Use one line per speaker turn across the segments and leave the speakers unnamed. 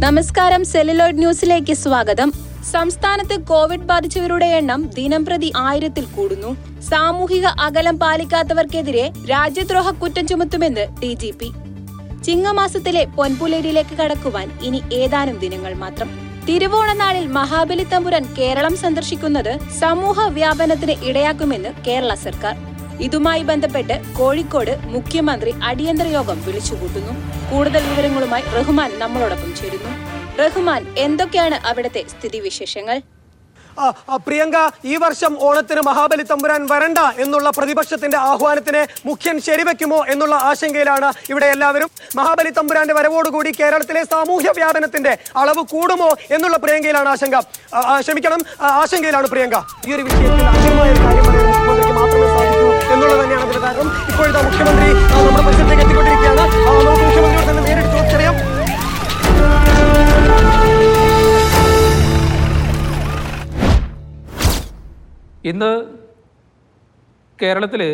നമസ്കാരം സെല്ലുലോയിഡ് ന്യൂസിലേക്ക് സ്വാഗതം സംസ്ഥാനത്ത് കോവിഡ് ബാധിച്ചവരുടെ എണ്ണം ദിനംപ്രതി ആയിരത്തിൽ കൂടുന്നു സാമൂഹിക അകലം പാലിക്കാത്തവർക്കെതിരെ രാജ്യദ്രോഹ കുറ്റം ചുമത്തുമെന്ന് ഡി ജി പി ചിങ്ങമാസത്തിലെ പൊൻപുലേരിയിലേക്ക് കടക്കുവാൻ ഇനി ഏതാനും ദിനങ്ങൾ മാത്രം തിരുവോണനാളിൽ മഹാബലി തമ്പുരാൻ കേരളം സന്ദർശിക്കുന്നത് സമൂഹ വ്യാപനത്തിന് ഇടയാക്കുമെന്ന് കേരള സർക്കാർ ഇതുമായി ബന്ധപ്പെട്ട് കോഴിക്കോട് മുഖ്യമന്ത്രി അടിയന്തര യോഗം വിളിച്ചുകൂട്ടുന്നു കൂടുതൽ വിവരങ്ങളുമായി റഹ്മാൻ നമ്മളോടൊപ്പം ചേരുന്നു റഹ്മാൻ എന്തൊക്കെയാണ് അവിടുത്തെ സ്ഥിതിവിശേഷങ്ങൾ
ആ, ആ, പ്രിയങ്ക ഈ വർഷം ഓണത്തിന് മഹാബലി തമ്പുരാൻ വരണ്ട എന്നുള്ള പ്രതിപക്ഷത്തിന്റെ ആഹ്വാനത്തിനെ മുഖ്യൻ ശരിവെക്കുമോ എന്നുള്ള ആശങ്കയിലാണ് ഇവിടെ എല്ലാവരും മഹാബലി തമ്പുരാന്റെ വരവോടുകൂടി കേരളത്തിലെ സാമൂഹ്യ വ്യാപനത്തിന്റെ അളവ് കൂടുമോ എന്നുള്ള പ്രിയങ്കയിലാണ് ആശങ്ക ആ, ആ, ക്ഷമിക്കണം ആ, ആശങ്കയിലാണ് പ്രിയങ്ക ഈ ഒരു വിഷയത്തിൽ അന്തിമമായ ഒരു കാര്യം പറയാൻ മുഖ്യമന്ത്രിക്ക് മാത്രമേ സാധിക്കൂ എന്നുള്ളത് തന്നെയാണ് അതിന്റെ കാരണം ഇപ്പോഴത്തെ മുഖ്യമന്ത്രി ആ, നമ്മുടെ പരിസരത്തേക്ക് എത്തിക്കൊണ്ടിരിക്കുകയാണ് ആ, നമുക്ക് മുഖ്യമന്ത്രിയോട് തന്നെ നേരിട്ട് ചോദിച്ചറിയാം
ഇന്ന് കേരളത്തിൽ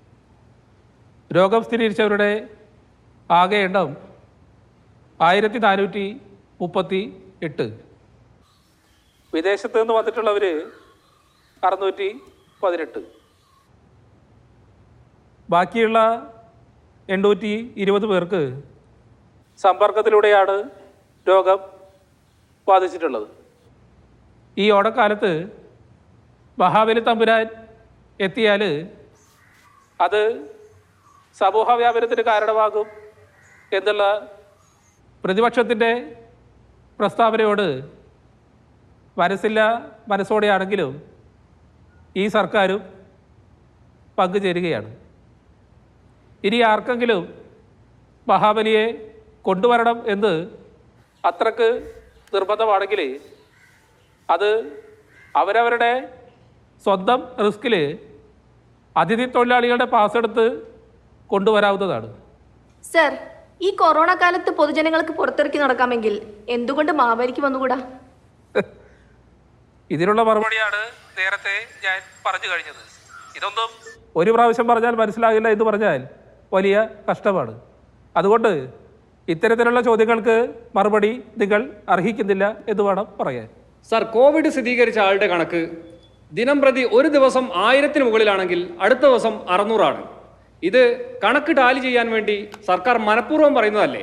രോഗം സ്ഥിരീകരിച്ചവരുടെ ആകെ എണ്ണം ആയിരത്തി നാനൂറ്റി മുപ്പത്തി എട്ട് വിദേശത്ത് നിന്ന് വന്നിട്ടുള്ളവർ അറുന്നൂറ്റി പതിനെട്ട് ബാക്കിയുള്ള എണ്ണൂറ്റി ഇരുപത് പേർക്ക് സമ്പർക്കത്തിലൂടെയാണ് രോഗം ബാധിച്ചിട്ടുള്ളത് ഈ ഓണക്കാലത്ത് മഹാബലി തമ്പുരാൻ എത്തിയാൽ അത് സമൂഹ വ്യാപനത്തിന് കാരണമാകും എന്നുള്ള പ്രതിപക്ഷത്തിൻ്റെ പ്രസ്താവനയോട് മനസ്സില്ല മനസ്സോടെയാണെങ്കിലും ഈ സർക്കാരും പങ്കുചേരുകയാണ് ഇനി ആർക്കെങ്കിലും മഹാബലിയെ കൊണ്ടുവരണം എന്ന് അത്രക്ക് നിർബന്ധമാണെങ്കിൽ അത് അവരവരുടെ സ്വന്തം റിസ്കിൽ അതിഥി തൊഴിലാളികളുടെ പാസ് എടുത്ത് കൊണ്ടുവരാവുന്നതാണ്
സർ ഈ കൊറോണ കാലത്ത് പൊതുജനങ്ങൾക്ക് പുറത്തിറക്കി നടക്കാമെങ്കിൽ എന്തുകൊണ്ട് മാവേലിക്ക് വന്നുകൂടാ
ഇതിനുള്ള മറുപടിയാണ് നേരത്തെ ഞാൻ പറഞ്ഞു കഴിഞ്ഞത് ഇതൊന്നും ഒരു പ്രാവശ്യം പറഞ്ഞാൽ മനസ്സിലാകില്ല എന്ന് പറഞ്ഞാൽ വലിയ കഷ്ടമാണ് അതുകൊണ്ട് ഇത്തരത്തിലുള്ള ചോദ്യങ്ങൾക്ക് മറുപടി നിങ്ങൾ അർഹിക്കുന്നില്ല എന്ന് വേണം പറയാൻ
സർ കോവിഡ് സ്ഥിരീകരിച്ച ആളുടെ കണക്ക് ദിനം പ്രതി ഒരു ദിവസം ആയിരത്തിന് മുകളിലാണെങ്കിൽ അടുത്ത ദിവസം അറുന്നൂറാണ് ഇത് കണക്ക് ടാലി ചെയ്യാൻ വേണ്ടി സർക്കാർ മനഃപൂർവ്വം പറയുന്നതല്ലേ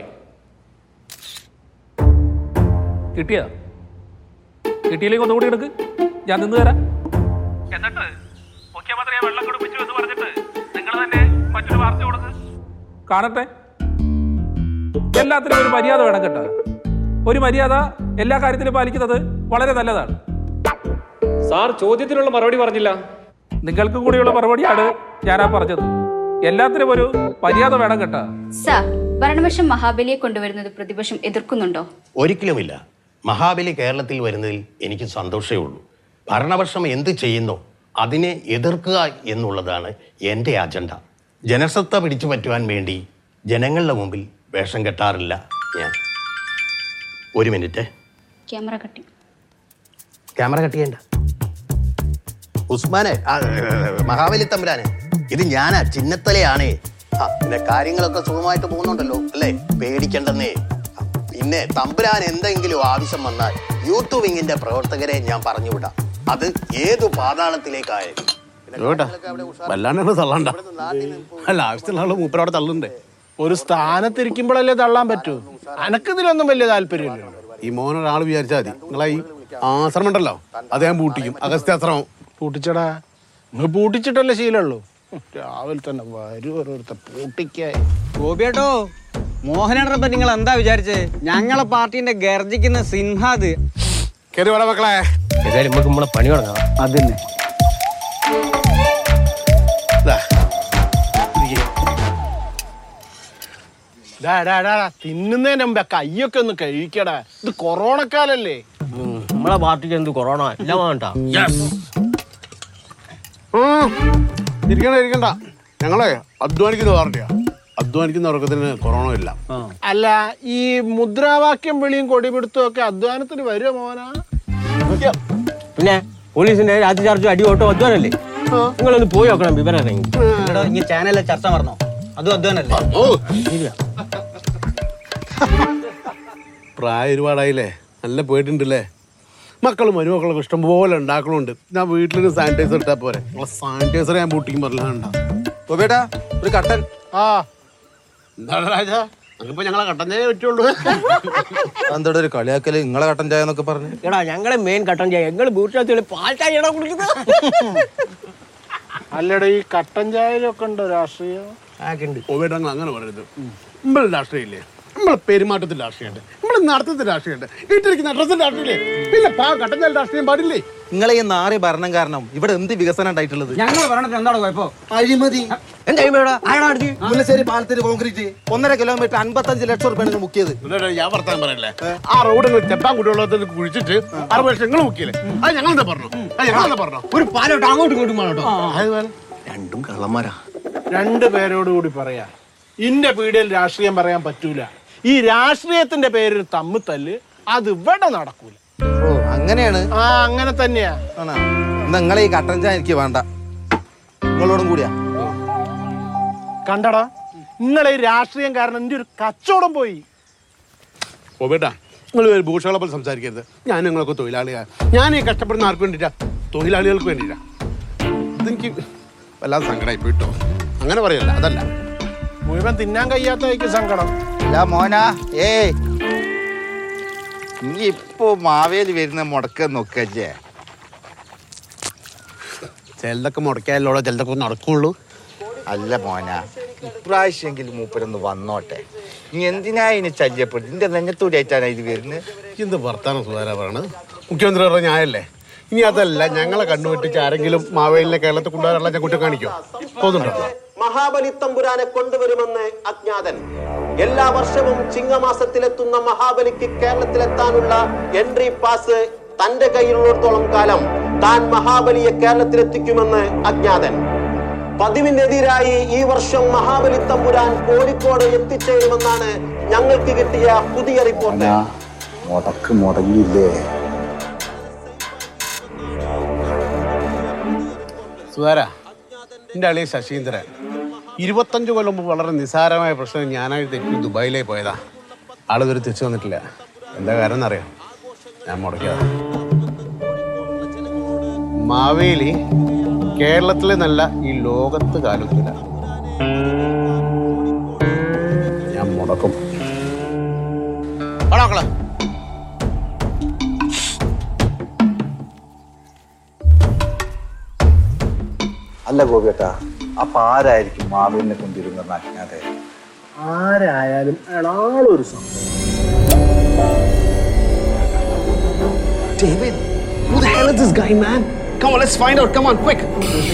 കിട്ടിയ കിട്ടിയില്ലെങ്കിൽ ഒന്നുകൂടി എടുക്ക് ഞാൻ നിന്ന് തരാം എന്നിട്ട് മുഖ്യമന്ത്രിയെ വെള്ളം കുടിപ്പിച്ചു എന്ന് പറഞ്ഞിട്ട് നിങ്ങൾ തന്നെ മറ്റൊരു വാർത്ത കൊടുക്ക് കാണട്ടെ എല്ലാത്തിനും ഒരു മര്യാദ വേണം കേട്ടോ ഒരു മര്യാദ എല്ലാ കാര്യത്തിലും പാലിക്കുന്നത് വളരെ നല്ലതാണ്
സാർ ചോദ്യത്തിനുള്ള മറുപടി പറഞ്ഞില്ല
നിങ്ങൾക്കും കൂടിയുള്ള മറുപടിയാണ് ഞാനാ പറഞ്ഞത് എല്ലാത്തിനും ഒരു മര്യാദ വേണം കേട്ടോ
സർ ഭരണപക്ഷം മഹാബലിയെ കൊണ്ടുവരുന്നത് പ്രതിപക്ഷം എതിർക്കുന്നുണ്ടോ
ഒരിക്കലുമില്ല മഹാബലി കേരളത്തിൽ വരുന്നതിൽ എനിക്ക് സന്തോഷമേ ഉള്ളൂ ഭരണപക്ഷം എന്ത് ചെയ്യുന്നോ അതിനെ എതിർക്കുക എന്നുള്ളതാണ് എൻ്റെ അജണ്ട ജനശ്രദ്ധ പിടിച്ചു പറ്റുവാൻ വേണ്ടി ജനങ്ങളുടെ മുമ്പിൽ വേഷം കെട്ടാറില്ല ഞാൻ ഒരു മിനിറ്റ്
ക്യാമറ കട്ടി
ക്യാമറ കട്ട് ചെയ്യണ്ട ഉസ്മാനെ ആ, മഹാബലി തമ്പുരാനെ ഇത് ഞാനാ ചിന്നത്തലയാണേ ആ പിന്നെ കാര്യങ്ങളൊക്കെ സുഖമായിട്ട് പോകുന്നുണ്ടല്ലോ അല്ലേ പേടിക്കണ്ടെന്നേ ആ, പിന്നെ തമ്പുരാൻ എന്തെങ്കിലും ആവശ്യം വന്നാൽ യൂത്ത് വിങ്ങിന്റെ പ്രവർത്തകരെ ഞാൻ പറഞ്ഞു വിടാം അത് ഏതു പാതാളത്തിലേക്കായാലും പിന്നെ
കേട്ടാ
കാര്യങ്ങളൊക്കെ അവിടെ ഉഷാറാ-
വല്ലാണ്ട് തള്ളണ്ട
ഇവിടുന്ന് നാട്ടിൽ നിന്ന്
അല്ല ആവശ്യത്തിനുള്ള ആള് മൂപ്പരവിടെ തള്ളുണ്ടേ ഒരു സ്ഥാനത്തിരിക്കുമ്പോഴല്ലേ തള്ളാൻ പറ്റൂ അനക്കിതിലൊന്നും വലിയ താല്പര്യമില്ല ഈ മോൻ ഒരാൾ വിചാരിച്ചാൽ മതി നിങ്ങളെ ഈ ആശ്രമം ഉണ്ടല്ലോ അത് ഞാൻ പൂട്ടിക്കും അഗസ്ത്യാശ്രമം പൂട്ടിച്ചടാ നിങ്ങൾ പൂട്ടിച്ചിട്ടല്ലേ ശീലമുള്ളൂ രാവിലെ തന്നെ വരും ഓരോരുത്തർ പൂട്ടിക്കായി
ഗോപിയേട്ടോ മോഹനേട്ടനപ്പം നിങ്ങൾ എന്താ വിചാരിച്ചേ ഞങ്ങളെ പാർട്ടിന്റെ ഗർജിക്കുന്ന സിൻഹാദ്
കയറി വേണം മക്കളെ
ഏതായാലും നമുക്ക് നമ്മളെ പണി തുടങ്ങാം
അതന്നെ
ദാ, ഇരിക്ക്. ഡാ, ഡാ, ഡാ, ഡാ, തിന്നുന്നതിന് മുമ്പേ കയ്യൊക്കെ ഒന്ന് കഴിക്കടാ ഇത് കൊറോണക്കാലല്ലേ
നമ്മളെ പാർട്ടിക്ക് എന്ത് കൊറോണ എല്ലാം വേണ്ട
ഉം. ഇരിക്കണ്ട ഇരിക്കണ്ട ഞങ്ങളെ അധ്വാനിക്കുന്ന പാർട്ടിയാ അധ്വാനിക്കുന്ന വർഗത്തിന് കൊറോണ ഇല്ല അല്ല ഈ മുദ്രാവാക്യം വിളിയും കൊടിപിടുത്തവും ഒക്കെ അധ്വാനത്തിന് വരുമോ മോനാ
പിന്നെ പോലീസിന്റെ രാത്രി ചാർജ് അടി ഓട്ടോ അധ്വാനല്ലേ നിങ്ങളൊന്ന് പോയി നോക്കണം വിവരം അറിയെങ്കിൽ
ഇങ്ങ ചാനലിലെ ചർച്ച പറഞ്ഞോ അതും അധ്വാനല്ലേ
ഓ പ്രായം ഒരുപാടായില്ലേ നല്ല പേടിയുണ്ടല്ലേ മക്കളും മരുമക്കളൊക്കെ ഇഷ്ടംപോലെ ഉണ്ടാക്കണുണ്ട് ഞാൻ വീട്ടിലൊരു സാനിറ്റൈസർ ഇട്ടാൽ പോരെ സാനിറ്റൈസർ ഞാൻ പൂട്ടിക്കും പറഞ്ഞാണ്ട
ബേട്ടാ ഒരു കട്ടൻ
ആ എന്താണ് രാജാ അതിപ്പോ ഞങ്ങളെ കട്ടൻ ചായ പറ്റുള്ളൂ
എന്തോടെ ഒരു കളിയാക്കല് നിങ്ങളെ കട്ടൻ ചായ എന്നൊക്കെ പറഞ്ഞു
എടാ ഞങ്ങളെ മെയിൻ കട്ടൻ ചായ ഞങ്ങൾ വീട്ടിലെ പാൽ ചായ എടാ കുടിക്കുന്നത്
അല്ലടാ ഈ കട്ടൻ ചായയിലൊക്കെ ഉണ്ടോ രാഷ്ട്രീയം ഓവേട്ടങ്ങൾ അങ്ങനെ പറയരുത് നമ്മളെ രാഷ്ട്രീയമില്ലേ നമ്മളെ പെരുമാറ്റത്തിൽ രാഷ്ട്രീയമുണ്ട് നമ്മളെ നടത്തത്തിൽ രാഷ്ട്രീയമുണ്ട് വീട്ടിലിരിക്കുന്ന അഡ്രസ്സിൽ രാഷ്ട്രീയമില്ലേ പിന്നെ പാ കട്ടൻ ചായ രാഷ്ട്രീയം പാടില്ലേ
നിങ്ങളെ ഈ നാറി ഭരണം കാരണം ഇവിടെ എന്ത് വികസനം ഉണ്ടായിട്ടുള്ളത്
ഞങ്ങൾ പറഞ്ഞിട്ട് എന്താണ് കുഴപ്പം
അഴിമതി
എന്താ ചെയ്യുമ്പോഴാ ആരാ അടുത്ത്
മുല്ലശ്ശേരി പാലത്തിന് കോൺക്രീറ്റ് ഒന്നര കിലോമീറ്റർ അൻപത്തഞ്ച് ലക്ഷം റുപ്യാണ് ബുക്ക് ചെയ്ത്
എന്നിട്ട് ഞാൻ വർത്താൻ പറയല്ലേ ആ റോഡ് നിങ്ങൾ ചെപ്പാൻ കുടിവെള്ളത്തിൽ കുഴിച്ചിട്ട് അറുപത് ലക്ഷം നിങ്ങൾ മുക്കിയില്ലേ അത് ഞങ്ങൾ എന്താ പറഞ്ഞു അത് ഞങ്ങൾ എന്താ പറഞ്ഞു
ഒരു പാലോട്ടോ അങ്ങോട്ടും ഇങ്ങോട്ടും പാലോട്ടോ
രണ്ടും കള്ളന്മാരാ
രണ്ട് പേരോട് കൂടി പറയാ ഇന്റെ പീടിയയിൽ രാഷ്ട്രീയം പറയാൻ പറ്റൂല ഈ രാഷ്ട്രീയത്തിന്റെ പേരിൽ തമ്മിൽ തല്ല് അത് ഇവിടെ നടക്കൂല
ഓ അങ്ങനെയാണ്
ആ അങ്ങനെ തന്നെയാ
ആണോ എന്നാ നിങ്ങളെ ഈ കട്ടൻ ചായ എനിക്ക് വേണ്ട നിങ്ങളോടും കൂടിയാ
കണ്ടടാ നിങ്ങളെ ഈ രാഷ്ട്രീയം കാരണം എന്റെ ഒരു കച്ചവടം പോയി
ഓബേട്ടാ നിങ്ങൾ ഒരു ഭൂഷകളെ പോലെ സംസാരിക്കരുത് ഞാൻ നിങ്ങളൊക്കെ തൊഴിലാളിയാണ് ഞാൻ ഈ കഷ്ടപ്പെടുന്ന ആർക്ക് വേണ്ടിയിട്ടാ തൊഴിലാളികൾക്ക് വേണ്ടിയിട്ടാ ഇതെനിക്ക് വല്ലാതെ സങ്കടമായി പോയിട്ടോ അങ്ങനെ പറയല്ല അതല്ല
മുഴുവൻ തിന്നാൻ കഴിയാത്തതായിരിക്കും സങ്കടം
അല്ല മോനാ ഏയ് നീ ഇപ്പോ മാവേലി വരുന്ന മുടക്കം നോക്കല്ലേ
ചിലതൊക്കെ മുടക്കായല്ലോടോ ചിലതൊക്കെ നടക്കുള്ളൂ
അല്ല മോനാ ഇപ്രാവശ്യമെങ്കിലും മൂപ്പരൊന്ന് വന്നോട്ടെ നീ എന്തിനാ ഇതിനെ ശല്യപ്പെടുത്തി നിന്റെ നെഞ്ഞത്തൂടിയായിട്ടാണ് ഇത് വരുന്നത്
എന്ത് വർത്താനം സുധാര പറയണത് മുഖ്യമന്ത്രി പറഞ്ഞ ഞായല്ലേ ഇനി അതല്ല ഞങ്ങളെ കണ്ണുവെട്ടിച്ച് ആരെങ്കിലും മാവേലിനെ കേരളത്തിൽ കൊണ്ടുവരാനുള്ള ഞാൻ കുറ്റം കാണിക്കോ തോന്നുന്നുണ്ടോ
മഹാബലി തമ്പുരാനെ കൊണ്ടുവരുമെന്ന് അജ്ഞാതൻ എല്ലാ വർഷവും ചിങ്ങമാസത്തിലെത്തുന്ന മഹാബലിക്ക് കേരളത്തിലെത്താനുള്ള എൻട്രി പാസ് തന്റെ കയ്യിലുള്ളിടത്തോളം കാലം താൻ മഹാബലിയെ കേരളത്തിലെത്തിക്കുമെന്ന് അജ്ഞാതൻ പതിവിനെതിരായി ഈ വർഷം മഹാബലി തമ്പുരാൻ കോഴിക്കോട് എത്തിച്ചേരുമെന്നാണ് ഞങ്ങൾക്ക് കിട്ടിയ പുതിയ റിപ്പോർട്ട്
മുടക്ക് മുടങ്ങിയില്ലേ
സുധാര എൻ്റെ അളിയ ശശീന്ദ്രൻ ഇരുപത്തഞ്ച് കൊല്ലം മുമ്പ് വളരെ നിസ്സാരമായ പ്രശ്നം ഞാനായി തെറ്റി ദുബായിലേക്ക് പോയതാ ആളിതൊരു തിരിച്ചു വന്നിട്ടില്ല എന്താ കാരണം എന്നറിയാം ഞാൻ മുടക്കിയതാ മാവേലി കേരളത്തിലെ നല്ല ഈ ലോകത്ത് കാലത്തില്ല ഞാൻ മുടക്കും മക്കളെ
അല്ല ഗോപിയേട്ടാ അപ്പൊ ആരായിരിക്കും മാവേലിനെ കൊണ്ടിരുന്ന അജ്ഞാതെ
ആരായാലും അയാളൊരു സംഭവം
David, who the hell is this guy, man? Come on, let's find out. Come on, quick.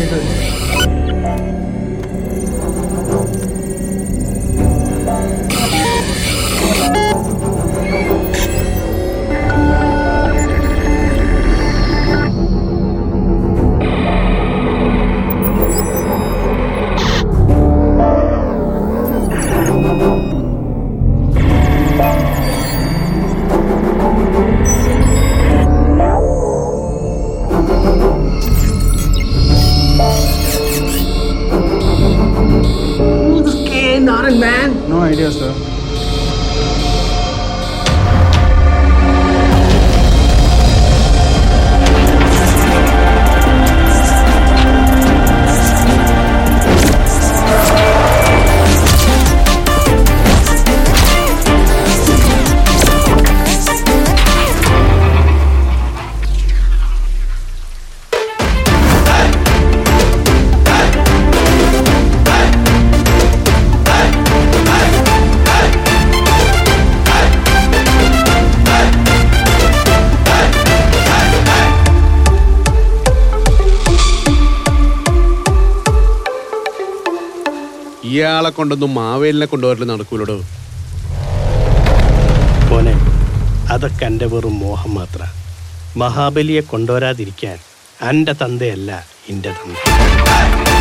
Who's this K. Naran, man?
No idea, sir.
ഇയാളെ കൊണ്ടൊന്നും മാവേലിനെ കൊണ്ടുവരല് നടക്കൂലോ
മോനെ അതൊക്കെ എൻ്റെ വെറും മോഹം മാത്ര മഹാബലിയെ കൊണ്ടുവരാതിരിക്കാൻ എൻ്റെ തന്തയല്ല എൻ്റെ തന്ത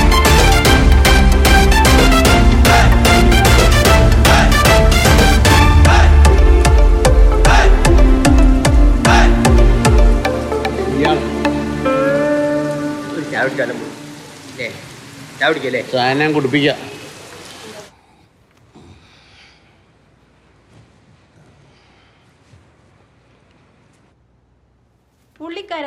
ചായ കുടിപ്പിക്കാം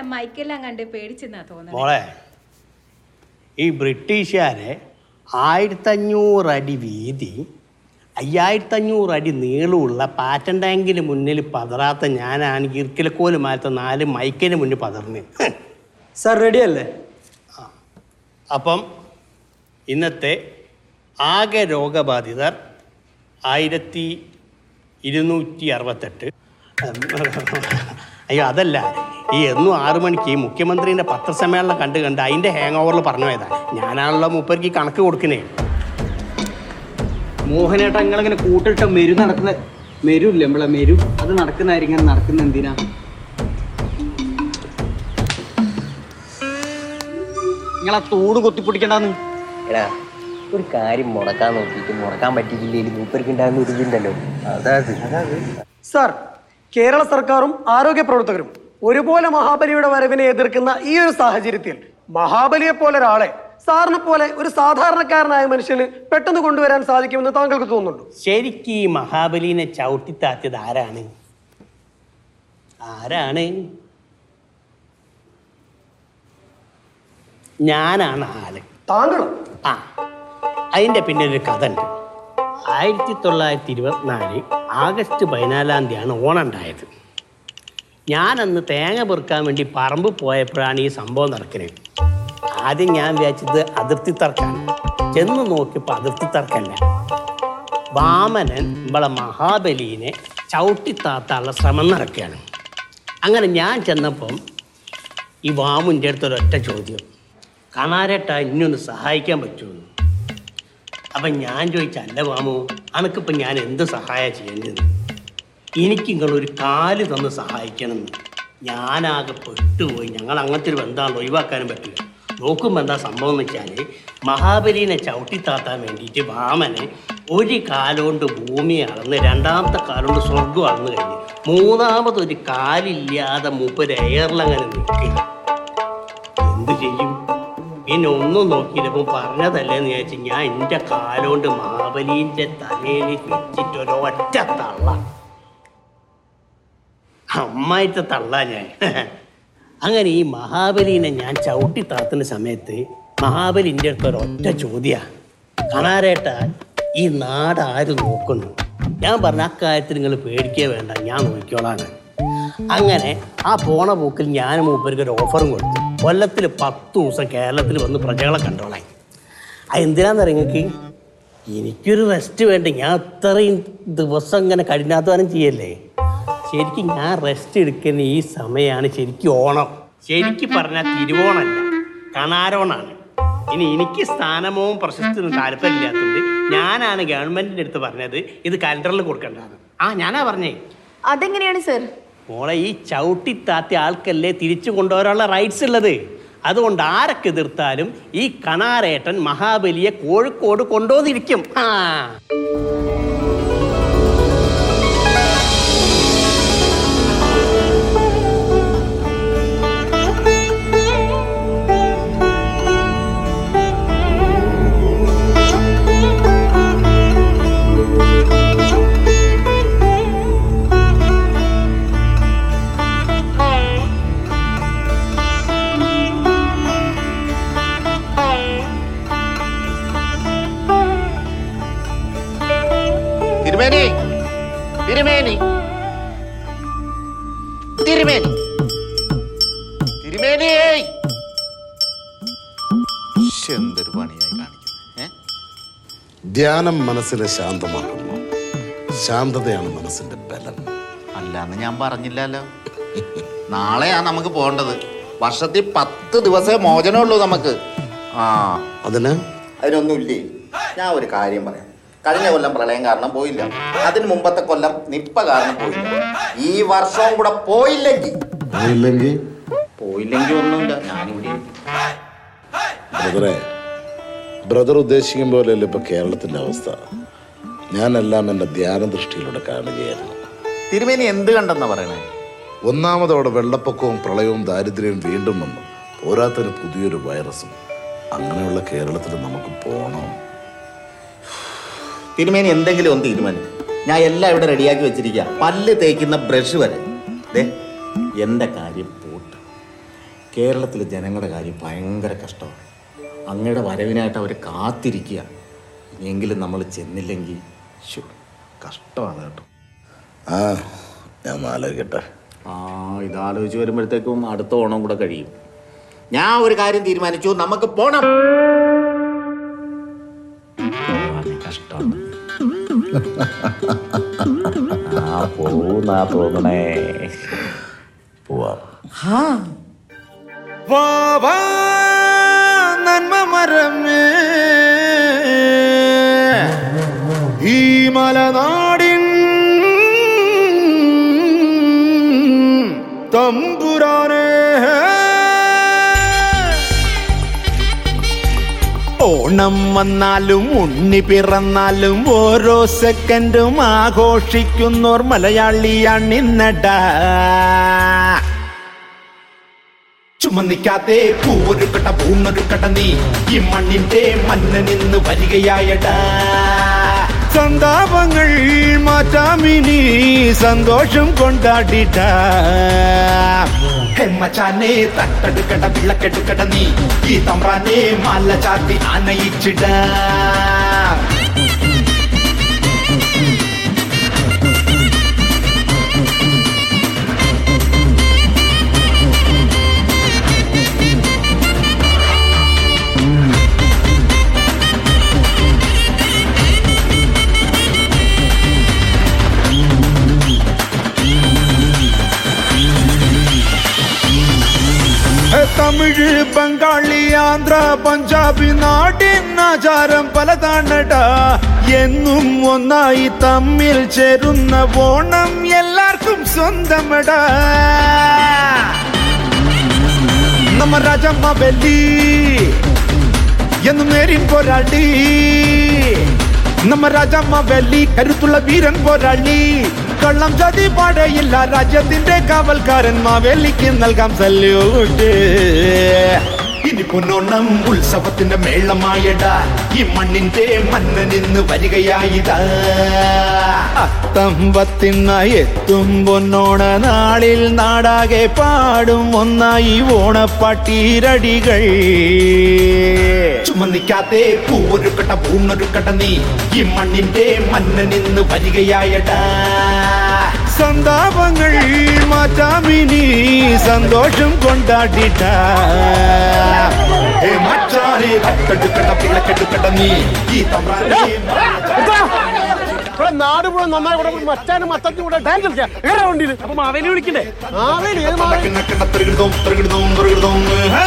മൈക്കെല്ലാം കണ്ട് പേടിച്ചെന്നാ തോന്നുന്നത്
മോളെ ഈ ബ്രിട്ടീഷുകാരെ ആയിരത്തഞ്ഞൂറ് അടി വീതി അയ്യായിരത്തഞ്ഞൂറ് അടി നീളമുള്ള പാറ്റൻ ടാങ്കിന് മുന്നിൽ പതറാത്ത ഞാനാണ് ഇർക്കിലക്കോല് മാറ്റ നാല് മൈക്കിന് മുന്നിൽ പതർന്ന്
സാർ റെഡി അല്ലേ
അപ്പം ഇന്നത്തെ ആകെ രോഗബാധിതർ ആയിരത്തി ഇരുന്നൂറ്റി അറുപത്തെട്ട് അയ്യോ അതല്ല ഈ എന്നും ആറു മണിക്ക് ഈ മുഖ്യമന്ത്രിൻ്റെ പത്രസമ്മേളനം കണ്ട് കണ്ട് അതിൻ്റെ ഹാങ് ഓവറിൽ പറഞ്ഞു പോയതാ ഞാനാണല്ലോ മൂപ്പർക്ക് ഈ കണക്ക് കൊടുക്കുന്നേ
മോഹനേട്ട നിങ്ങളിങ്ങനെ കൂട്ടിട്ട മെരു നടക്കുന്ന മെരു ഇല്ലേ നമ്മളെ മെരു അത് നടക്കുന്നതായിരിക്കും നടക്കുന്ന എന്തിനാ നിങ്ങളാ തോട് കൊത്തിപ്പൊടിക്കണ്ടെന്ന്
എടാ ഒരു കാര്യം മുടക്കാൻ നോക്കിയിട്ട് മുടക്കാൻ പറ്റിയില്ലെങ്കിൽ മൂപ്പർക്ക് ഉണ്ടാകുന്ന ഒരു ഇതുണ്ടല്ലോ അതാത്
സാർ കേരള സർക്കാരും ആരോഗ്യ പ്രവർത്തകരും ഒരുപോലെ മഹാബലിയുടെ വരവിനെ എതിർക്കുന്ന ഈ ഒരു സാഹചര്യത്തിൽ മഹാബലിയെ പോലെ ഒരാളെ സാറിനെ പോലെ ഒരു സാധാരണക്കാരനായ മനുഷ്യന് പെട്ടെന്ന് കൊണ്ടുവരാൻ സാധിക്കുമെന്ന് താങ്കൾക്ക് തോന്നുന്നുണ്ടോ
ശരിക്കും ഈ മഹാബലിനെ ചവിട്ടിത്താത്തിയത് ആരാണ് ആരാണ് ഞാനാണ് ആള്
താങ്കളും
ആ അതിൻ്റെ പിന്നെ ഒരു കഥ ഉണ്ട് ആയിരത്തി തൊള്ളായിരത്തി ഇരുപത്തിനാല് ആഗസ്റ്റ് പതിനാലാം തീയതിയാണ് ഓണം ഉണ്ടായത് ഞാനന്ന് തേങ്ങ പെറുക്കാൻ വേണ്ടി പറമ്പ് പോയപ്പോഴാണ് ഈ സംഭവം നടക്കുന്നത് ആദ്യം ഞാൻ വിചാരിച്ചത് അതിർത്തി തർക്കാണ് ചെന്ന് നോക്കിയപ്പോൾ അതിർത്തി തർക്കല്ല വാമനൻ നമ്മളെ മഹാബലിനെ ചവിട്ടിത്താത്താനുള്ള ശ്രമം നടക്കുകയാണ് അങ്ങനെ ഞാൻ ചെന്നപ്പം ഈ വാമുൻ്റെ അടുത്ത് ഒരൊറ്റ ചോദ്യം കാണാരേട്ട ഇനിയൊന്ന് സഹായിക്കാൻ പറ്റുമോ അപ്പം ഞാൻ ചോദിച്ച അല്ല വാമു അനക്കിപ്പം ഞാൻ എന്ത് സഹായം ചെയ്യേണ്ടത് എനിക്ക് നിങ്ങളൊരു കാല് തന്ന് സഹായിക്കണമെന്ന് ഞാനാകെ പെട്ടുപോയി ഞങ്ങൾ അങ്ങനത്തെ ഒരു ബന്ധമാണ് ഒഴിവാക്കാനും പറ്റില്ല നോക്കുമ്പോൾ എന്താ സംഭവം എന്ന് വെച്ചാൽ മഹാബലിനെ ചവിട്ടിത്താത്താൻ വേണ്ടിയിട്ട് വാമനെ ഒരു കാലുകൊണ്ട് ഭൂമി അളന്ന് രണ്ടാമത്തെ കാലുകൊണ്ട് സ്വർഗം അളന്ന് കഴിഞ്ഞ് മൂന്നാമതൊരു കാലില്ലാതെ മൂപ്പര് എയറിലങ്ങനെ നിൽക്കുക എന്ത് ചെയ്യും പിന്നെ ഒന്നും നോക്കിയില്ലപ്പോൾ പറഞ്ഞതല്ലേന്ന് വിചാരിച്ച് ഞാൻ എൻ്റെ കാലുകൊണ്ട് മഹാബലീൻ്റെ തലയിൽ വെച്ചിട്ട് ഒരൊറ്റ തള്ള അമ്മായിട്ട് തള്ള ഞാൻ അങ്ങനെ ഈ മഹാബലിനെ ഞാൻ ചവിട്ടി താത്തുന്ന സമയത്ത് മഹാബലിൻ്റെ അടുത്ത് ഒരൊറ്റ ചോദ്യ കാണാരേട്ട ഈ നാട് ആര് നോക്കുന്നു ഞാൻ പറഞ്ഞ അക്കാര്യത്തിൽ നിങ്ങൾ പേടിക്കേ വേണ്ട ഞാൻ നോക്കിക്കോളാണ് അങ്ങനെ ആ പോണ പോക്കിൽ ഞാൻ മൂപ്പർക്ക് ഒരു ഓഫറും കൊടുത്തു കൊല്ലത്തിൽ പത്ത് ദിവസം കേരളത്തിൽ വന്ന് പ്രജകളെ കണ്ടോളായി അത് എന്തിനാന്ന് നിങ്ങൾക്ക് എനിക്കൊരു റെസ്റ്റ് വേണ്ട ഞാൻ അത്രയും ദിവസം ഇങ്ങനെ കഠിനാധ്വാനം ചെയ്യല്ലേ ശരിക്കും ഞാൻ റെസ്റ്റ് എടുക്കുന്ന ഈ സമയമാണ് ശരിക്കും ഓണം ശരിക്കും പറഞ്ഞാൽ തിരുവോണമല്ല കണാരോണാണ് ഇനി എനിക്ക് സ്ഥാനമോ പ്രശസ്തിയും താല്പര്യമില്ലാത്തതുകൊണ്ട് ഞാനാണ് ഗവൺമെന്റിന്റെ അടുത്ത് പറഞ്ഞത് ഇത് കലണ്ടറിൽ കൊടുക്കേണ്ടതാണ് ആ ഞാനാ പറഞ്ഞേ
അതെങ്ങനെയാണ് സർ
മോളെ ഈ ചവിട്ടിത്താത്തിയ ആൾക്കല്ലേ തിരിച്ചു കൊണ്ടുവരാനുള്ള റൈറ്റ്സ് ഉള്ളത് അതുകൊണ്ട് ആരൊക്കെ എതിർത്താലും ഈ കണാരേട്ടൻ മഹാബലിയെ കോഴിക്കോട് കൊണ്ടുവന്നിരിക്കും ആ
തിരുമേനി തിരുമേനി തിരുമേനി തിരുമേനി എന്തൊരു പണിയായി കാണിക്കുന്നത് ഏ?
ധ്യാനം മനസ്സിനെ ശാന്തമാക്കുന്നു ശാന്തതയാണ് മനസ്സിന്റെ ബലം
അല്ലാന്ന് ഞാൻ പറഞ്ഞില്ലല്ലോ നാളെയാ നമുക്ക് പോകേണ്ടത് വർഷത്തിൽ പത്ത് ദിവസമേ മോചനമുള്ളൂ നമുക്ക് ആ
അതിന്
അതിനൊന്നുമില്ലേ ഞാൻ ഒരു കാര്യം പറയാം കഴിഞ്ഞ കൊല്ലം പ്രളയം കാരണം പോയില്ല അതിന് മുമ്പത്തെ കൊല്ലം നിപ്പ കാരണം പോയില്ല ഈ വർഷവും കൂടെ പോയില്ലെങ്കിൽ
ഇല്ലെങ്കിൽ
പോയില്ലെങ്കിൽ ഒന്നുമില്ല ഞാനിവിടെ
ബ്രദറെ ബ്രദർ ഉദ്ദേശിക്കും പോലെയല്ല ഇപ്പൊ കേരളത്തിന്റെ അവസ്ഥ ഞാനെല്ലാം എൻ്റെ ധ്യാന ദൃഷ്ടിയിലൂടെ കാണുകയായിരുന്നു
തിരുമേനി എന്ത് കണ്ടെന്നാ പറയണേ
ഒന്നാമതോടെ വെള്ളപ്പൊക്കവും പ്രളയവും ദാരിദ്ര്യവും വീണ്ടും വന്നു പോരാത്തൊരു പുതിയൊരു വൈറസും അങ്ങനെയുള്ള കേരളത്തിൽ നമുക്ക് പോകണം
തിരുമേനി എന്തെങ്കിലും ഒന്ന് തീരുമാനിക്കും ഞാൻ എല്ലാം ഇവിടെ റെഡിയാക്കി വെച്ചിരിക്കുക പല്ല് തേക്കുന്ന ബ്രഷ് വരെ ദേ എന്റെ കാര്യം പോട്ട് കേരളത്തിലെ ജനങ്ങളുടെ കാര്യം ഭയങ്കര കഷ്ടമാണ് അങ്ങയുടെ വരവിനായിട്ട് അവർ കാത്തിരിക്കുക ഇനിയെങ്കിലും നമ്മൾ ചെന്നില്ലെങ്കിൽ ശ്ശോ, കഷ്ടമാണ് കേട്ടോ
ആ ഞാൻ ആലോചിക്കട്ടെ
ആ ഇതാലോചിച്ച് വരുമ്പോഴത്തേക്കും അടുത്ത ഓണം കൂടെ കഴിയും ഞാൻ ഒരു കാര്യം തീരുമാനിച്ചു നമുക്ക് പോണം കഷ്ടമാണ് ആ പോന്നാ തോന്നണേ പോവാം
നന്മ മരമേ ഈ മലനാടിൻ തമ്പുരാനേ ഓണം വന്നാലും ഉണ്ണി പിറന്നാലും ഓരോ സെക്കൻഡും ആഘോഷിക്കുന്നോർ മലയാളിയാണിന്നടാ ചുമന്നിക്കാതെ പൂവൊരുക്കട്ട പൂന്നൊരുക്കട്ട നീ ഈ മണ്ണിന്റെ മണ്ണ് നിന്ന് വരികയായടാ സന്താപങ്ങൾ മാറ്റാമിനി സന്തോഷം കൊണ്ടാടിട്ട മച്ചാനെ തട്ടെടുക്കട വിളക്കെടുക്കട നീ ഈ തമ്പ്രാനെ മല ചാത്തി അനയിച്ചിട തമിഴ് ബംഗാളി ആന്ധ്ര പഞ്ചാബി നാടിൻ ആചാരം പലതാണടാ എന്നും ഒന്നായി തമ്മിൽ ചേരുന്ന ഓണം എല്ലാവർക്കും സ്വന്തമടാ നമ്മ രാജമ്മ വെല്ലി എന്നും നേരിൻ പോരാടി നമ്മ രാജമ്മ വെല്ലി കരുത്തുള്ള വീരൻ പോരാളി കള്ളം ചതി പാടയില്ല രാജ്യത്തിന്റെ കാവൽക്കാരൻ മാവേലിക്ക് നൽകാം സല്യൂട്ട് ഇനി പൊന്നോണം ഉത്സവത്തിന്റെ മേളമായട ഈ മണ്ണിന്റെ മണ്ണ് നിന്ന് വരികയായിടാ അത്തമ്പത്തിനായി എത്തും പൊന്നോണ നാളിൽ നാടാകെ പാടും ഒന്നായി ഓണപ്പാട്ടീരടികൾ ചുമന്നിക്കാതെ പൂവൊരുക്കട്ട പൂന്നൊരുക്കട്ട നീ ഈ മണ്ണിന്റെ മണ്ണ് നിന്ന് വരികയായടാ സന്താപങ്ങൾ മാറ്റാമിനി സന്തോഷം കൊണ്ടാടിട്ട ഏ മച്ചാനെ തട്ടെടുക്കട്ട പിളക്കെടുക്കട്ട നീ ഈ തമ്പ്രാനെ
ഇവിടെ നാട് മുഴുവൻ നന്നായി ഇവിടെ മച്ചാനും മത്തച്ചും കൂടെ ഡാൻസ് കളിക്കാം ഏറെ വണ്ടിയിൽ അപ്പൊ മാവേലി വിളിക്കണ്ടേ മാവേലി ഏത് മാവേലി
തൃകിടുതോം തൃകിടുതോം തൃകിടുതോം ഹേ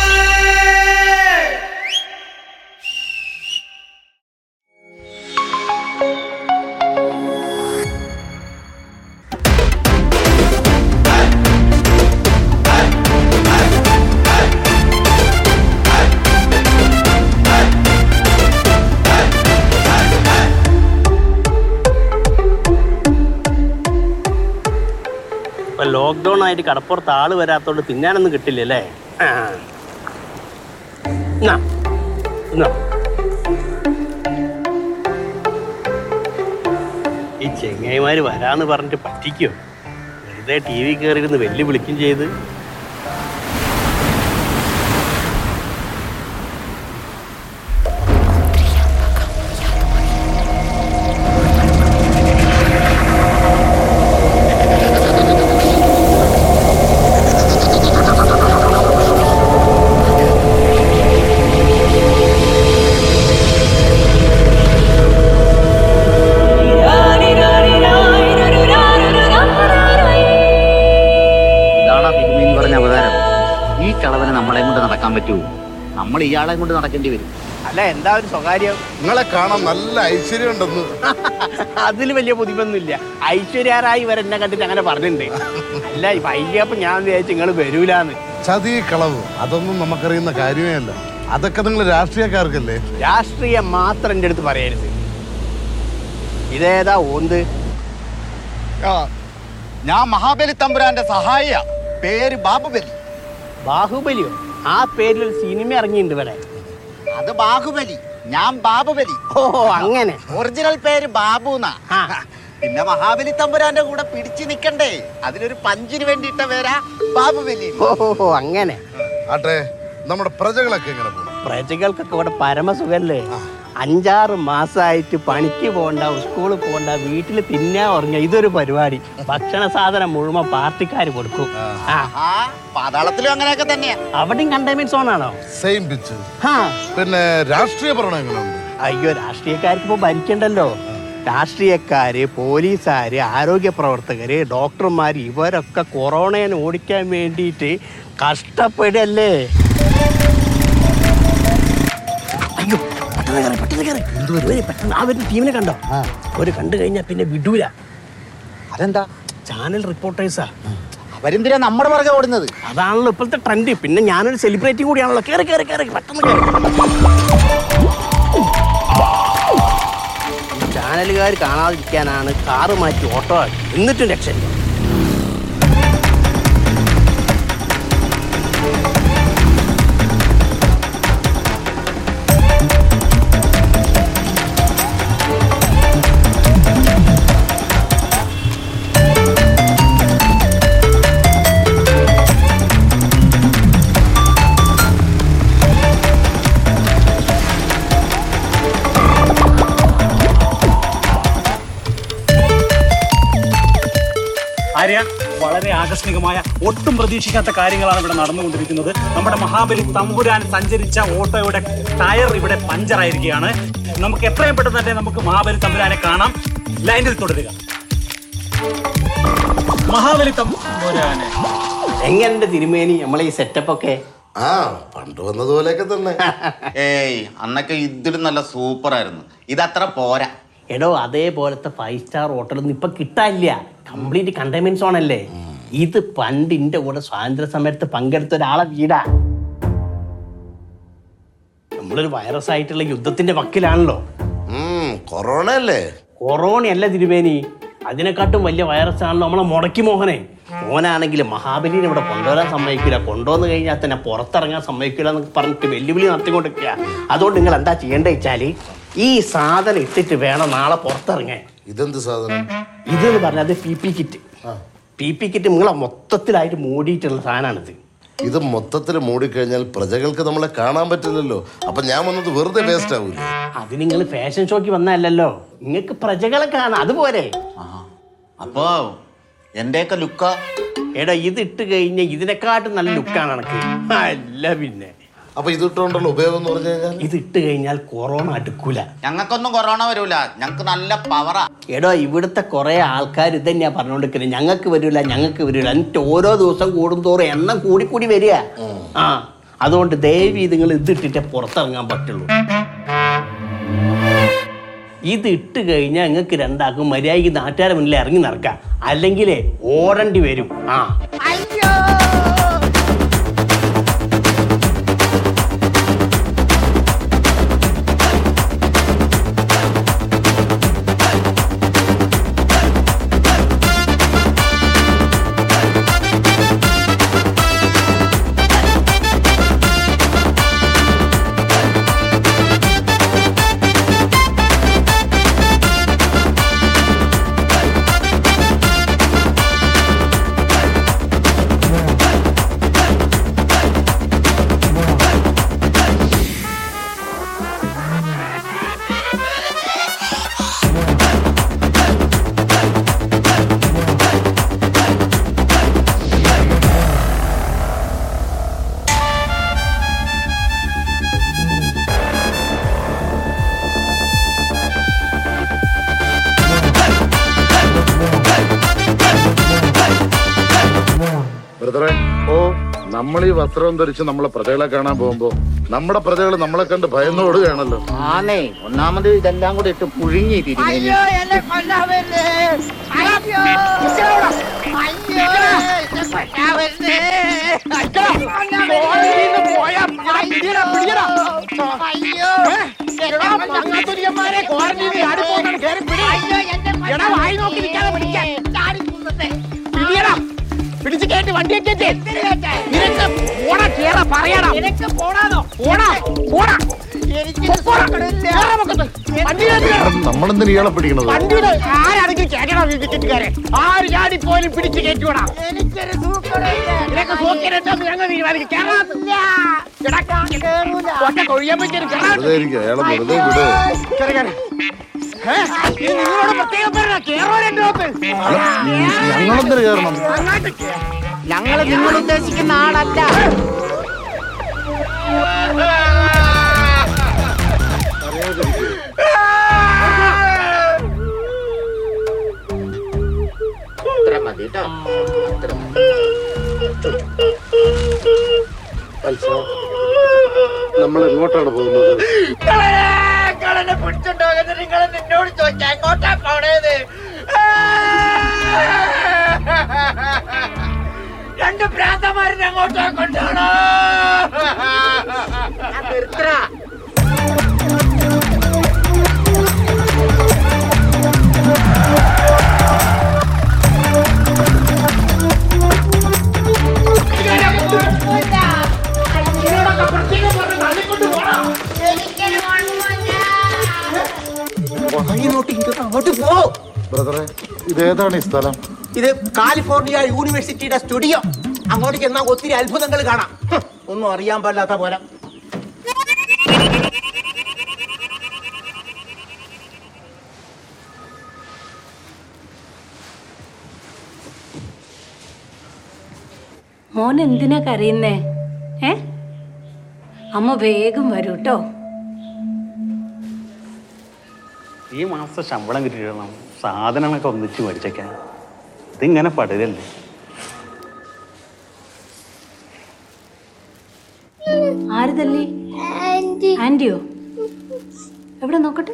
ഇപ്പൊ ലോക്ക്ഡൌൺ ആയിട്ട് കടപ്പുറത്ത് ആള് വരാത്തോണ്ട് തിന്നാനൊന്നും കിട്ടില്ലല്ലേ ആ. എന്നാ, എന്നാ. ഈ ചെങ്ങായിമാര് വരാന്ന് പറഞ്ഞിട്ട് പറ്റിക്കോ വെറുതെ ടി വി കയറിയിരുന്ന് വെല്ലു വിളിക്കും ചെയ്ത്
ഇതാണ് തിരുമി എന്ന് പറഞ്ഞ അവതാരം ഈ കളവനെ നമ്മളെ കൊണ്ട് നടക്കാൻ പറ്റുമോ നമ്മൾ ഇയാളെ കൊണ്ട് നടക്കേണ്ടി വരും
അല്ല എന്താ ഒരു സ്വകാര്യം
നിങ്ങളെ കാണാൻ നല്ല ഐശ്വര്യം ഉണ്ടെന്ന്
അതിൽ വലിയ പുതിമൊന്നുമില്ല ഐശ്വര്യാറായി വരെ എന്നെ കണ്ടിട്ട് അങ്ങനെ പറഞ്ഞിട്ടുണ്ട് അല്ല ഇപ്പൊ അയ്യപ്പ ഞാൻ വിചാരിച്ചു നിങ്ങൾ വരൂലാന്ന്
ചതി കളവ് അതൊന്നും നമുക്കറിയുന്ന കാര്യമേ അല്ല അതൊക്കെ നിങ്ങൾ രാഷ്ട്രീയക്കാർക്കല്ലേ
രാഷ്ട്രീയം മാത്രം എൻ്റെ അടുത്ത് പറയരുത് ഇതേതാ ഓന്ത്
ഞാൻ മഹാബലി തമ്പുരാന്റെ സഹായിയ പേര് ബാബുബലി
ബാഹുബലിയോ ആ പേരിൽ ഒരു സിനിമ ഇറങ്ങിയിട്ടുണ്ട് ഇവിടെ
അത് ബാഹുബലി ഞാൻ ബാബുബലി
ഓ അങ്ങനെ
ഒറിജിനൽ പേര് ബാബു എന്നാ പിന്നെ മഹാബലി തമ്പുരാന്റെ കൂടെ പിടിച്ചു നിക്കണ്ടേ അതിനൊരു പഞ്ചിന് വേണ്ടി ഇട്ട പേരാ ബാബുബലി
ഓ അങ്ങനെ
ആ.
ആട്ടെ നമ്മുടെ പ്രജകളൊക്കെ എങ്ങനെ പോകും
പ്രജകൾക്കൊക്കെ ഇവിടെ പരമസുഖല്ലേ അഞ്ചാറ് മാസമായിട്ട് പണിക്ക് പോകണ്ട സ്കൂളിൽ പോകണ്ട വീട്ടിൽ തിന്നാ ഉറങ്ങ ഇതൊരു പരിപാടി ഭക്ഷണ സാധനം മുഴുവൻ പാർട്ടിക്കാർ കൊടുക്കും ആ
പാതാളത്തിലും അങ്ങനെയൊക്കെ തന്നെയാ
അവിടെയും കണ്ടെയ്ൻമെന്റ് സോൺ ആണോ
സെയിം പിച്ച് പിന്നെ രാഷ്ട്രീയ ഭരണം എങ്ങനെയുണ്ട്
അയ്യോ രാഷ്ട്രീയക്കാർക്ക് ഇപ്പൊ ഭരിക്കണ്ടല്ലോ രാഷ്ട്രീയക്കാര് പോലീസുകാര് ആരോഗ്യ പ്രവർത്തകര് ഡോക്ടർമാര് ഇവരൊക്കെ കൊറോണയെ ഓടിക്കാൻ വേണ്ടിയിട്ട് കഷ്ടപ്പെടല്ലേ അയ്യോ പെട്ടെന്ന് കയറി പെട്ടെന്ന് കയറി ഒരു പെട്ടെന്ന് ആ വരുന്ന ടീമിനെ കണ്ടോ ഒരു കണ്ടു കഴിഞ്ഞാൽ പിന്നെ വിടൂല
അതെന്താ
ചാനൽ റിപ്പോർട്ടേഴ്സാ
അവരെന്തിനാ നമ്മുടെ പുറകെ ഓടുന്നത്
അതാണല്ലോ ഇപ്പോഴത്തെ ട്രെൻഡ് പിന്നെ ഞാനൊരു സെലിബ്രിറ്റി കൂടിയാണല്ലോ കയറി കയറി കയറി പെട്ടെന്ന് കയറി ചാനലുകാർ കാണാതിരിക്കാനാണ് കാറ് മാറ്റി ഓട്ടോ ആക്കി എന്നിട്ടും രക്ഷയില്ല
ആര്യ വളരെ ആകസ്മികമായ ഒട്ടും പ്രതീക്ഷിക്കാത്ത കാര്യങ്ങളാണ് ഇവിടെ നടന്നുകൊണ്ടിരിക്കുന്നത് നമ്മുടെ മഹാബലി തമ്പുരാൻ സഞ്ചരിച്ച ഓട്ടോയുടെ ടയർ ഇവിടെ പഞ്ചറായിരിക്കുകയാണ് നമുക്ക് എത്രയും പെട്ടെന്ന് തന്നെ നമുക്ക് മഹാബലി തമ്പുരാനെ കാണാം ലൈനിൽ തുടരുക മഹാബലി തമ്പുരാനെ
എങ്ങനെ തിരുമേനി നമ്മളെ ഈ സെറ്റപ്പ് ഒക്കെ
ആ പണ്ട് വന്നതുപോലെയൊക്കെ തന്നെ
ഏയ് അന്നൊക്കെ ഇതിലും നല്ല സൂപ്പർ ആയിരുന്നു ഇതത്ര പോരാ
എടോ അതേപോലത്തെ ഫൈവ് സ്റ്റാർ ഹോട്ടലൊന്നും ഇപ്പൊ കിട്ടാനില്ല കംപ്ലീറ്റ് കണ്ടെയ്ൻമെന്റ് സോൺ അല്ലേ ഇത് പണ്ട് ഇന്റെ കൂടെ സ്വാതന്ത്ര്യ സമരത്ത് പങ്കെടുത്ത ഒരാളെ വീടാ നമ്മളൊരു വൈറസ് ആയിട്ടുള്ള യുദ്ധത്തിന്റെ വക്കിലാണല്ലോ
കൊറോണ അല്ലേ
കൊറോണ അല്ല തിരുവേനി അതിനെക്കാട്ടും വലിയ വൈറസ് ആണല്ലോ നമ്മളെ മുടക്കി മോഹനെ മോനാണെങ്കിൽ മഹാബലിനെ ഇവിടെ കൊണ്ടുവരാൻ സമ്മതിക്കില്ല കൊണ്ടുവന്നു കഴിഞ്ഞാൽ തന്നെ പുറത്തിറങ്ങാൻ സമ്മതിക്കില്ല എന്നൊക്കെ പറഞ്ഞിട്ട് വെല്ലുവിളി നടത്തിക്കൊണ്ടിരിക്കുക അതുകൊണ്ട് നിങ്ങൾ എന്താ ചെയ്യേണ്ടത് വെച്ചാൽ ഈ സാധനം ഇട്ടിട്ട് വേണം നാളെ പുറത്തിറങ്ങാൻ
ഇതെന്ത് സാധനം
ഇതെന്ന് പറഞ്ഞത് P P kit P P kit നിങ്ങളെ മൊത്തത്തിലായിട്ട് മൂടിയിട്ടുള്ള സാധനമാണിത്
ഇത് മൊത്തത്തിൽ മൂടിക്കഴിഞ്ഞാൽ പ്രജകൾക്ക് നമ്മളെ കാണാൻ പറ്റില്ലല്ലോ അപ്പൊ ഞാൻ വന്നത് വെറുതെ വേസ്റ്റ് ആവൂല
അത് നിങ്ങൾ ഫാഷൻ ഷോക്ക് വന്നതല്ലല്ലോ നിങ്ങൾക്ക് പ്രജകളെ കാണാം അതുപോലെ
അപ്പോ എന്റെയൊക്കെ ലുക്ക
എടാ ഇത് ഇട്ട് കഴിഞ്ഞാൽ ഇതിനെക്കാട്ടും നല്ല ലുക്കാണ് എനക്ക് അല്ല പിന്നെ
അപ്പൊ ഇത് ഇട്ടുകൊണ്ടുള്ള ഉപയോഗം എന്ന് പറഞ്ഞു കഴിഞ്ഞാൽ
ഇത് ഇട്ട് കഴിഞ്ഞാൽ കൊറോണ അടുക്കൂല
ഞങ്ങൾക്കൊന്നും കൊറോണ വരൂല ഞങ്ങക്ക് നല്ല പവറാ
എടോ ഇവിടുത്തെ കുറെ ആൾക്കാർ ഇത് തന്നെയാ പറഞ്ഞുകൊണ്ടിരിക്കുന്നത് ഞങ്ങൾക്ക് വരില്ല ഞങ്ങൾക്ക് വരില്ല എന്നിട്ട് ഓരോ ദിവസം കൂടുന്തോറും എണ്ണം കൂടി കൂടി വരിക ആ അതുകൊണ്ട് ദയവി നിങ്ങൾ ഇതിട്ടിട്ടേ പുറത്തിറങ്ങാൻ പറ്റുള്ളൂ ഇത് ഇട്ട് കഴിഞ്ഞാൽ നിങ്ങൾക്ക് രണ്ടാക്കും മര്യാദയ്ക്ക് നാട്ടുകാരെ മുന്നിൽ ഇറങ്ങി നടക്കാം അല്ലെങ്കിലേ ഓടേണ്ടി വരും ആ
ബ്രദറെ ഓ നമ്മൾ ഈ വസ്ത്രം ധരിച്ച് നമ്മളെ പ്രജകളെ കാണാൻ പോകുമ്പോ നമ്മുടെ പ്രജകൾ നമ്മളെ കണ്ട് ഭയന്നോടുകയാണല്ലോ
ആന്നേ ഒന്നാമത് ഇതെല്ലാം കൂടി ഇട്ട് പുഴുങ്ങി തിരിഞ്ഞു
പിടിച്ച് കേട്ട് വണ്ടിയെ കേട്ട് നിനക്ക് പോടാ കേറാ പറയണം നിനക്ക് പോടാനോ പോടാ പോടാ എനിക്ക് വണ്ടി കേട്ടില്ല
നമ്മളെന്തിനാ ഇയാളെ പിടിക്കണത്
വണ്ടിയുടെ ആരാണെങ്കിൽ കേട്ടണം ടിക്കറ്റുകാരെ ആര് ചാടി പോലും പിടിച്ച് കയറ്റൂടാ എനിക്കൊരു നിനക്ക് സൂക്കരുണ്ടെന്ന് ഞങ്ങൾ തീരുമാനിക്കും കേരളത്തില്ല ഒറ്റ കൊഴിയാൻ പറ്റിയൊരു
വെറുതെ ഇരിക്കുക അയാളെ വെറുതെ വിട്
നിങ്ങളോട് പ്രത്യേകം പറഞ്ഞ കേറോ രണ്ടു
ഞങ്ങളെന്തിനു കയറണം
ഞങ്ങള് നിങ്ങൾ ഉദ്ദേശിക്കുന്ന ആളല്ല
ഇത്ര മതി കേട്ടോ ഇത്ര മതി.
നമ്മൾ എങ്ങോട്ടാണ് പോകുന്നത്
കളനെ പിടിച്ചിട്ടുണ്ടോ നിങ്ങൾ നിന്നോട് ചോദിക്കാം എങ്ങോട്ടാ പോണേത് രണ്ട് ഭ്രാന്തമാരിനെ അങ്ങോട്ടാ കൊണ്ടാണോ നിർത്തറ
അങ്ങോട്ട് പോ
ബ്രദറെ ഇതേതാണ് ഈ സ്ഥലം
ഇത് കാലിഫോർണിയ യൂണിവേഴ്സിറ്റിയുടെ സ്റ്റുഡിയോ അങ്ങോട്ട് ചെന്നാൽ ഒത്തിരി അത്ഭുതങ്ങൾ കാണാം ഹ്, ഒന്നും അറിയാൻ പാടില്ലാത്ത പോലെ
മോൻ എന്തിനാ കരയുന്നേ ഏ അമ്മ വേഗം വരൂ കേട്ടോ
ഈ മാസത്തെ ശമ്പളം കിട്ടിയിടണം സാധനങ്ങളൊക്കെ ഒന്നിച്ച് മേടിച്ചേക്കാൻ ഇതിങ്ങനെ പടരല്ലേ
ആര് തല്ലി ആന്റിയോ എവിടെ നോക്കട്ടെ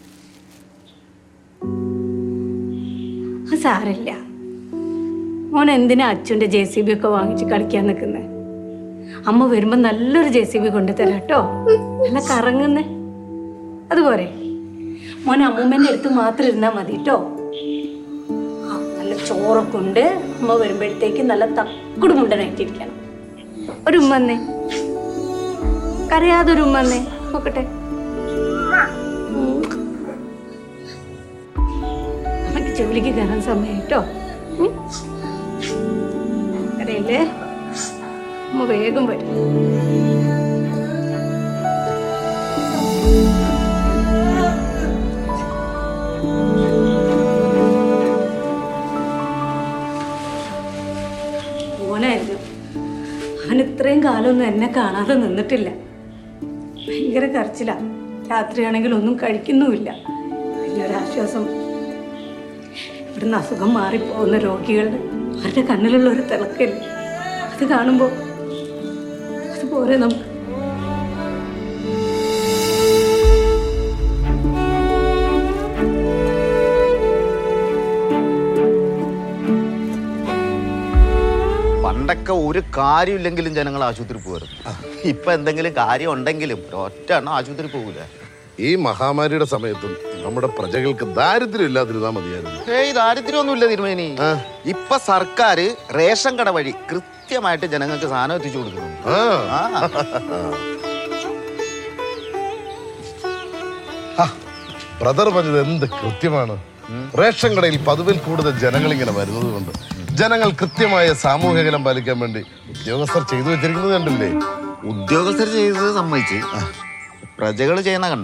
ആ സാറില്ല മോൻ എന്തിനാ അച്ഛൻ്റെ ജെ സി ബി ഒക്കെ വാങ്ങിച്ച് കളിക്കാൻ നിൽക്കുന്നത് അമ്മ വരുമ്പോൾ നല്ലൊരു ജെ സി ബി കൊണ്ടുതരാം കേട്ടോ നല്ല കറങ്ങുന്നേ അതുപോലെ മോൻ അമ്മൂമ്മേൻ്റെ അടുത്ത് മാത്രം ഇരുന്നാൽ മതി കേട്ടോ ആ നല്ല ചോറൊക്കെ ഉണ്ട് അമ്മ വരുമ്പോഴത്തേക്ക് നല്ല തക്കുട് മുണ്ടനായിട്ടിരിക്കണം ഒരു ഉമ്മന്നേ കരയാതെ ഒരു ഉമ്മന്നേ നോക്കട്ടെ ഉം. അമ്മയ്ക്ക് ജോലിക്ക് കയറാൻ സമയം കേട്ടോ ഉം. കരയില്ലേ അമ്മ വേഗം വരും മോനായിരുന്നു അവൻ ഇത്രയും കാലമൊന്നും എന്നെ കാണാതെ നിന്നിട്ടില്ല ഭയങ്കര കരച്ചില രാത്രിയാണെങ്കിൽ ഒന്നും കഴിക്കുന്നുമില്ല പിന്നെ ഒരാശ്വാസം ഇവിടുന്ന് അസുഖം മാറിപ്പോകുന്ന രോഗികളുടെ അവരുടെ കണ്ണിലുള്ള ഒരു തിളക്കല്ലേ അത് കാണുമ്പോൾ അതുപോലെ നമുക്ക്
പണ്ടൊക്കെ ഒരു കാര്യമില്ലെങ്കിലും ജനങ്ങൾ ആശുപത്രി പോകുമായിരുന്നു ഇപ്പൊ എന്തെങ്കിലും കാര്യം ഉണ്ടെങ്കിലും ഒറ്റ എണ്ണം ആശുപത്രി പോകൂല
ഈ മഹാമാരിയുടെ സമയത്തും നമ്മുടെ പ്രജകൾക്ക് ദാരിദ്ര്യം ഇല്ലാതിരുന്നാ മതിയായിരുന്നു
ഏയ് ദാരിദ്ര്യമൊന്നുമില്ല തിരുമേനി ഇപ്പൊ സർക്കാർ റേഷൻ കട വഴി കൃത്യമായിട്ട് ജനങ്ങൾക്ക് സാധനം എത്തിച്ചു കൊടുക്കുന്നു
ബ്രദർ പറഞ്ഞത് എന്ത് കൃത്യമാണ് റേഷൻ കടയിൽ പതിവിൽ കൂടുതൽ ജനങ്ങൾ ഇങ്ങനെ വരുന്നത് കൊണ്ട് ജനങ്ങൾ കൃത്യമായ സാമൂഹിക അകലം പാലിക്കാൻ വേണ്ടി ഉദ്യോഗസ്ഥർ ചെയ്തു വെച്ചിരിക്കുന്നത് കണ്ടില്ലേ
ഉദ്യോഗസ്ഥർ ചെയ്തത് സമ്മതിച്ച് പ്രജകൾ ചെയ്യുന്ന കണ്ട